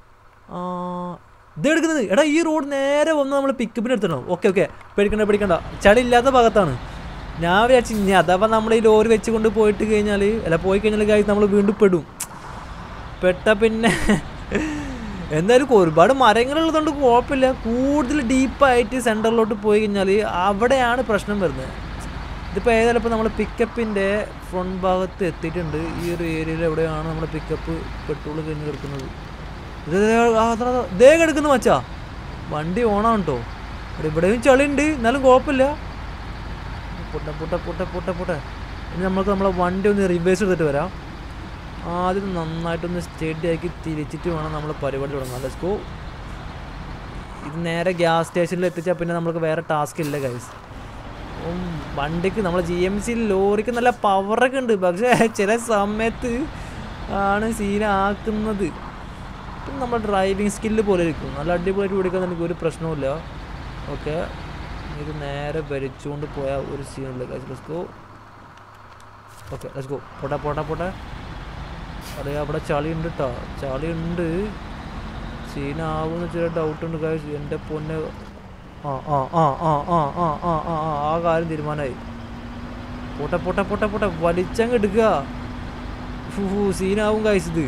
A: ഇത് എടുക്കുന്നത് എടാ ഈ റോഡ് നേരെ വന്ന് നമ്മൾ പിക്കപ്പിന് എടുത്തിടണം ഓക്കെ ഓക്കെ പേടിക്കണ്ട പേടിക്കണ്ട ചളി ഇല്ലാത്ത ഭാഗത്താണ് ഞാൻ വിചാരിച്ചു ഇനി അഥവാ നമ്മൾ ഈ ലോറി വെച്ച് കൊണ്ട് പോയിട്ട് കഴിഞ്ഞാൽ അല്ല പോയി കഴിഞ്ഞാൽ കാര്യം നമ്മൾ വീണ്ടും പെടും പെട്ട പിന്നെ എന്തായാലും ഒരുപാട് മരങ്ങളുള്ളതുകൊണ്ട് കുഴപ്പമില്ല കൂടുതൽ ഡീപ്പായിട്ട് സെൻറ്ററിലോട്ട് പോയി കഴിഞ്ഞാൽ അവിടെയാണ് പ്രശ്നം വരുന്നത് ഇതിപ്പോൾ ഏതായാലും ഇപ്പോൾ നമ്മൾ പിക്കപ്പിൻ്റെ ഫ്രണ്ട് ഭാഗത്ത് എത്തിയിട്ടുണ്ട് ഈ ഒരു ഏരിയയിൽ എവിടെയാണ് നമ്മുടെ പിക്കപ്പ് പെട്രോൾ കഴിഞ്ഞ് കിടക്കുന്നത് ഇത് ദേ ആ അതാ അതാ. ദേ കിടക്കുന്നു മച്ചാ വണ്ടി ഓണാണ് കേട്ടോ ഇവിടെ ഇവിടെയും ചളിയുണ്ട് എന്നാലും കുഴപ്പമില്ല പൊട്ട പൊട്ട പൊട്ട പൊട്ട പൊട്ട ഇനി നമുക്ക് നമ്മളെ വണ്ടി ഒന്ന് റിവേഴ്സ് എടുത്തിട്ട് വരാം ആദ്യം നന്നായിട്ടൊന്ന് സ്റ്റഡി ആക്കി തിരിച്ചിട്ട് വേണം നമ്മൾ പരിപാടി തുടങ്ങാൻ ലെറ്റ്സ് ഗോ ഇത് നേരെ ഗ്യാസ് സ്റ്റേഷനിൽ എത്തിച്ചാൽ പിന്നെ നമുക്ക് വേറെ ടാസ്ക് ഇല്ല ഗൈസ് വണ്ടിക്ക് നമ്മളെ ജി എം സി ലോറിക്ക് നല്ല പവറൊക്കെ ഉണ്ട് പക്ഷേ ചില സമയത്ത് ആണ് സീനാക്കുന്നത് ഇപ്പം നമ്മുടെ ഡ്രൈവിംഗ് സ്കില്ല് പോലെ ഇരിക്കും നല്ല അടിപൊളിയായിട്ട് പിടിക്കാൻ എനിക്ക് ഒരു പ്രശ്നവുമില്ല ഓക്കെ ഇത് നേരെ ഭരിച്ചുകൊണ്ട് പോയ ഒരു സീനുണ്ട് guys let's go okay let's go പോട്ടെ പോട്ടെ പോട്ടെ അതെ അവിടെ ചളി ഉണ്ട് കേട്ടോ ചളി ഉണ്ട് സീനാവുമെന്ന് ചെറിയ ഡൗട്ട് ഉണ്ട് ഗൈസ് എൻ്റെ പൊന്നെ ആ ആ ആ ആ ആ ആ ആ ആ ആ ആ കാര്യം തീരുമാനമായി പോട്ടെ പോട്ടെ പോട്ടെ പോട്ടെ വലിച്ചങ്ങ് എടുക്കുക ഫു സീനാവും ഗൈസ് ഇത്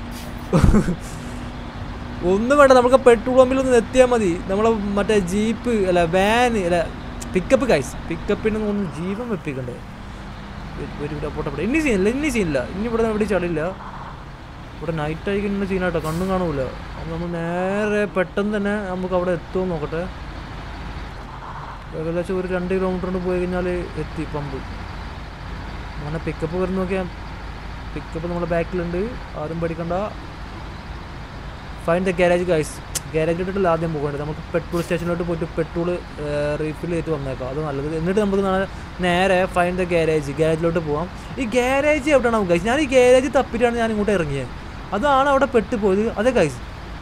A: ഒന്നും വേണ്ട നമുക്ക് പെട്രോൾ പമ്പിൽ ഒന്ന് എത്തിയാൽ മതി നമ്മളെ മറ്റേ ജീപ്പ് അല്ല വാൻ അല്ല പിക്കപ്പ് ഗൈസ് പിക്കപ്പിന് ഒന്ന് ജീവൻ വെപ്പിക്കണ്ടേ വരും ഇവിടെ പോട്ടെ പോട്ടെ ഇനി സീനില്ല ഇനി സീനില്ല ഇനി ഇവിടെ ഇവിടെ ചളില്ല ഇവിടെ നൈറ്റ് ആയി കഴിഞ്ഞ സീനാട്ടോ കണ്ണും കാണൂല അപ്പം നമ്മൾ നേരെ പെട്ടെന്ന് തന്നെ നമുക്ക് അവിടെ എത്തുമോ നോക്കട്ടെ ഏകദേശം ഒരു രണ്ട് കിലോമീറ്റർ കൊണ്ട് പോയി കഴിഞ്ഞാൽ എത്തി പമ്പ് അങ്ങനെ പിക്കപ്പ് വരുന്ന നോക്കിയാൽ പിക്കപ്പ് നമ്മുടെ ബാക്കിലുണ്ട് ആരും പേടിക്കണ്ട ഫൈൻ ദ ഗാരേജ് ഗൈസ് ഗാരേജിലോട്ടല്ല ആദ്യം പോകേണ്ടത് നമുക്ക് പെട്രോൾ സ്റ്റേഷനിലോട്ട് പോയിട്ട് പെട്രോൾ റീഫിൽ ചെയ്തിട്ട് വന്നേക്കാം അത് നല്ലത് എന്നിട്ട് നമുക്ക് നാളെ നേരെ ഫൈൻ ദ ഗാരേജ് ഗാരേജിലോട്ട് പോകാം ഈ ഗാരേജ് എവിടെയാണ് ഗൈസ് ഞാൻ ഈ ഗാരേജ് തപ്പിട്ടാണ് ഞാൻ ഇങ്ങോട്ട് ഇറങ്ങിയത് അതാണ് അവിടെ പെട്ട് പോയത് അതെ ഗൈസ്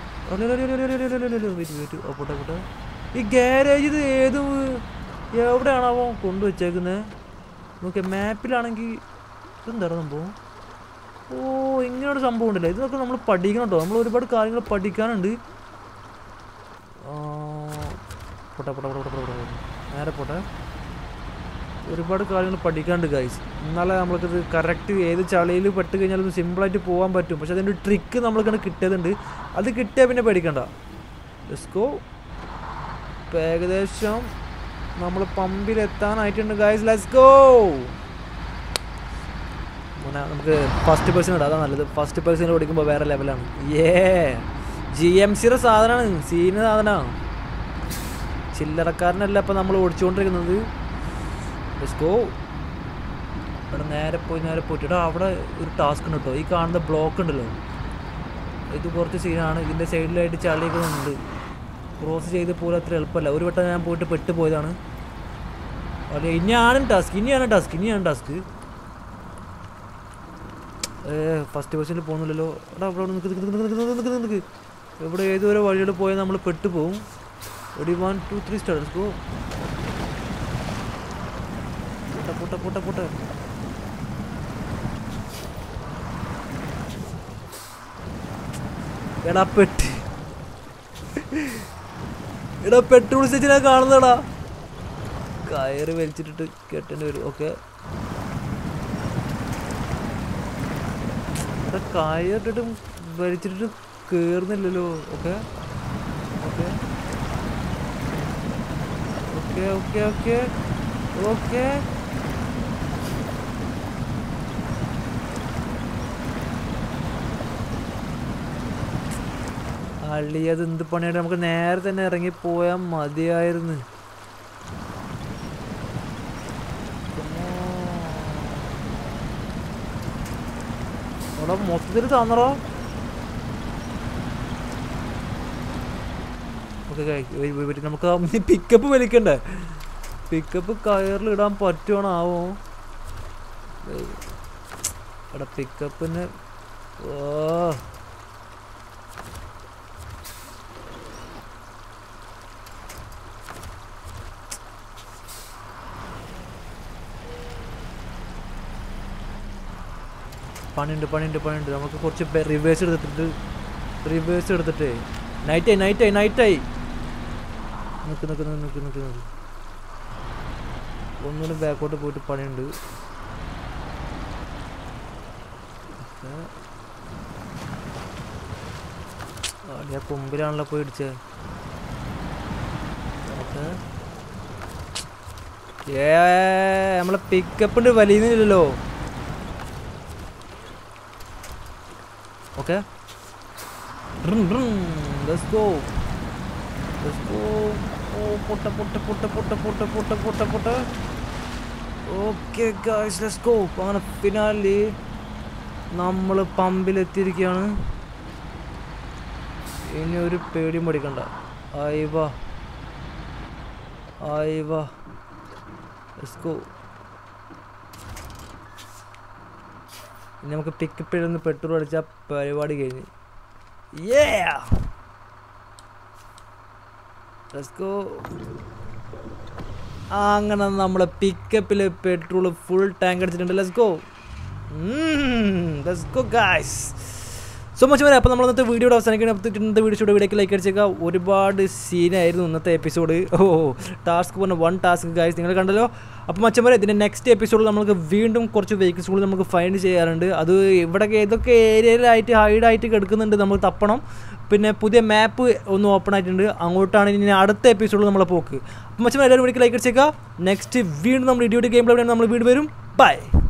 A: പോട്ടെ പോട്ടെ ഈ ഗാരേജ് ഇത് ഏത് എവിടെയാണാവോ കൊണ്ടുവച്ചേക്കുന്നത് നോക്കിയ മാപ്പിലാണെങ്കിൽ ഇതെന്താണ് സംഭവം ഓ ഇങ്ങനൊരു സംഭവം ഉണ്ടല്ലേ ഇതൊക്കെ നമ്മൾ പഠിക്കണം കേട്ടോ നമ്മൾ ഒരുപാട് കാര്യങ്ങൾ പഠിക്കാനുണ്ട് ആ, പോട്ടെ പോട്ടെ പോട്ടെ പോട്ടെ പോട്ടെ പോട്ടെ. നേരെ പോട്ടെ ഒരുപാട് കാര്യങ്ങൾ പഠിക്കാനുണ്ട് ഗൈസ് എന്നാലേ നമ്മൾക്കിത് കറക്റ്റ് ഏത് ചളിയിൽ പെട്ട് കഴിഞ്ഞാലും സിമ്പിളായിട്ട് പോകാൻ പറ്റും പക്ഷെ അതിൻ്റെ ട്രിക്ക് നമ്മൾക്കാണ് കിട്ടിയതുണ്ട് അത് കിട്ടിയാൽ പിന്നെ പേടിക്കണ്ട ലെസ്കോ ഇപ്പം ഏകദേശം നമ്മൾ പമ്പിൽ എത്താനായിട്ടുണ്ട് ഗൈസ് ലെറ്റ്സ് ഗോ മോനെ നമുക്ക് ഫസ്റ്റ് പേഴ്സൺ ഇടാം അതാ നല്ലത് ഫസ്റ്റ് പേഴ്സൺ ഓടിക്കുമ്പോൾ വേറെ ലെവലാണ് ഏ ജി എം സിയുടെ സാധനമാണ് സീന് സാധനമാണ് ചില്ലറക്കാരനല്ല ഇപ്പം നമ്മൾ ഓടിച്ചുകൊണ്ടിരിക്കുന്നത് ലെറ്റ്സ് ഗോ ഇവിടെ നേരെ പോയി നേരെ പോയിട്ട് എടാ അവിടെ ഒരു ടാസ്ക് ഉണ്ട് കേട്ടോ ഈ കാണുന്ന ബ്ലോക്ക് ഉണ്ടല്ലോ ഇത് കുറച്ച് സീനാണ് ഇതിൻ്റെ സൈഡിലായിട്ട് ചളിയൊക്കെ ഉണ്ട് ക്രോസ് ചെയ്ത് പോലെ അത്ര എളുപ്പമല്ല ഒരു വട്ടം ഞാൻ പോയിട്ട് പെട്ട് പോയതാണ് അതെ ഇനിയാണ് ടാസ്ക് ഇനിയാണ് ടാസ്ക് ഇനിയാണ് ടാസ്ക് ഏ ഫസ്റ്റ് പേഴ്സണിൽ പോകുന്നില്ലല്ലോ എടാ അവിടെ നിൽക്ക് നിൽക്ക് നിൽക്ക് നിൽക്ക് നിൽക്ക് നിൽക്ക് എവിടെ ഏതൊരു വഴിയിൽ പോയാൽ നമ്മൾ പെട്ട് പോവും എടി one two three stars go പൊട്ട പൊട്ട പൊട്ട പൊട്ട എടാ പെട്ട് എടാ പെട്രോൾ സ്റ്റേഷനാ കാണുന്നടാ കയറ് വലിച്ചിട്ടിട്ട് കെട്ടേണ്ടി വരും ഓക്കെ ഇവിടെ കയറിട്ടിട്ടും വലിച്ചിട്ട് കേറുന്നില്ലല്ലോ okay okay okay okay okay okay അള്ളി അത് എന്ത് പണിയായിട്ട് നമുക്ക് നേരെ തന്നെ ഇറങ്ങി പോയാൽ മതിയായിരുന്നു അവിടെ മൊത്തത്തിൽ തന്നറോ ഓക്കെ നമുക്ക് പിക്കപ്പ് വലിക്കണ്ടേ പിക്കപ്പ് കയറിൽ ഇടാൻ പറ്റുവാണാവോ എടാ പിക്കപ്പിന് ഓ പണിയുണ്ട് പണിയുണ്ട് പണിയുണ്ട് നമുക്ക് കുറച്ച് റിവേഴ്സ് എടുത്തിട്ട് റിവേഴ്സ് എടുത്തിട്ട് നൈറ്റായി നൈറ്റായി നൈറ്റായി നിൽക്ക് നിൽക്ക് നിൽക്ക് നിൽക്ക് നിൽക്ക് ഒന്നുകൂടി ബാക്കോട്ട് പോയിട്ട് പണിയുണ്ട് ഓക്കേ. ആ, ഞാൻ കൊമ്പിലാണല്ലോ പോയി ഇടിച്ചത് ഓക്കെ ഏ നമ്മളെ പിക്കപ്പിണ്ട് വലിയുന്നില്ലല്ലോ okay let's go let's go ഓ പൊട്ട പൊട്ട പൊട്ട പൊട്ട പൊട്ട പൊട്ട പൊട്ട പൊട്ട ഓക്കെ ഗായ്സ് ലെറ്റ്സ് ഗോ അങ്ങനെ ഫിനാലി നമ്മൾ പമ്പിലെത്തിയിരിക്കുകയാണ് ഇനി ഒരു പേടിയും പഠിക്കണ്ട ആയിവാ ആയിവാ ലെറ്റ്സ് ഗോ ഇനി നമുക്ക് പിക്കപ്പ് ചെയ്തൊന്ന് പെട്രോൾ അടിച്ചാൽ പരിപാടി കഴിഞ്ഞ് Yeah! Let's go. ആ, അങ്ങനെ നമ്മളെ പിക്കപ്പിൽ പെട്രോൾ ഫുൾ ടാങ്ക് അടിച്ചിട്ടുണ്ട് let's go let's go guys so much വരെ അപ്പോൾ നമ്മൾ ഇന്നത്തെ വീഡിയോയുടെ അവസാനിക്കണം അപ്പോൾ ഇന്നത്തെ വീഡിയോ വീഡിയോക്ക് ലൈക്ക് അടിച്ചേക്കുക ഒരുപാട് സീനായിരുന്നു ഇന്നത്തെ എപ്പിസോഡ് ഓ ടാസ്ക് പറഞ്ഞ വൺ ടാസ്ക് ഗായ്സ് നിങ്ങൾ കണ്ടല്ലോ അപ്പോൾ മച്ചം വരെ ഇതിൻ്റെ നെക്സ്റ്റ് എപ്പിസോഡിൽ നമുക്ക് വീണ്ടും കുറച്ച് വെഹിക്കിൾസ് കൂടി നമുക്ക് ഫൈൻഡ് ചെയ്യാറുണ്ട് അത് ഇവിടെ ഏതൊക്കെ ഏരിയയിലായിട്ട് ഹൈഡായിട്ട് കിടക്കുന്നുണ്ട് നമ്മൾ തപ്പണം പിന്നെ പുതിയ മാപ്പ് ഒന്ന് ഓപ്പൺ ആയിട്ടുണ്ട് അങ്ങോട്ടാണ് ഇനി അടുത്ത എപ്പിസോഡിൽ നമ്മളെ പോക്ക് അപ്പോൾ മച്ചം എല്ലാവരും വീഡിയോക്ക് ലൈക്ക് അടിച്ചേക്കുക നെക്സ്റ്റ് വീണ്ടും നമ്മൾ ഇടിയോട്ട് ഗെയിം നമ്മൾ വീട് വരും ബൈ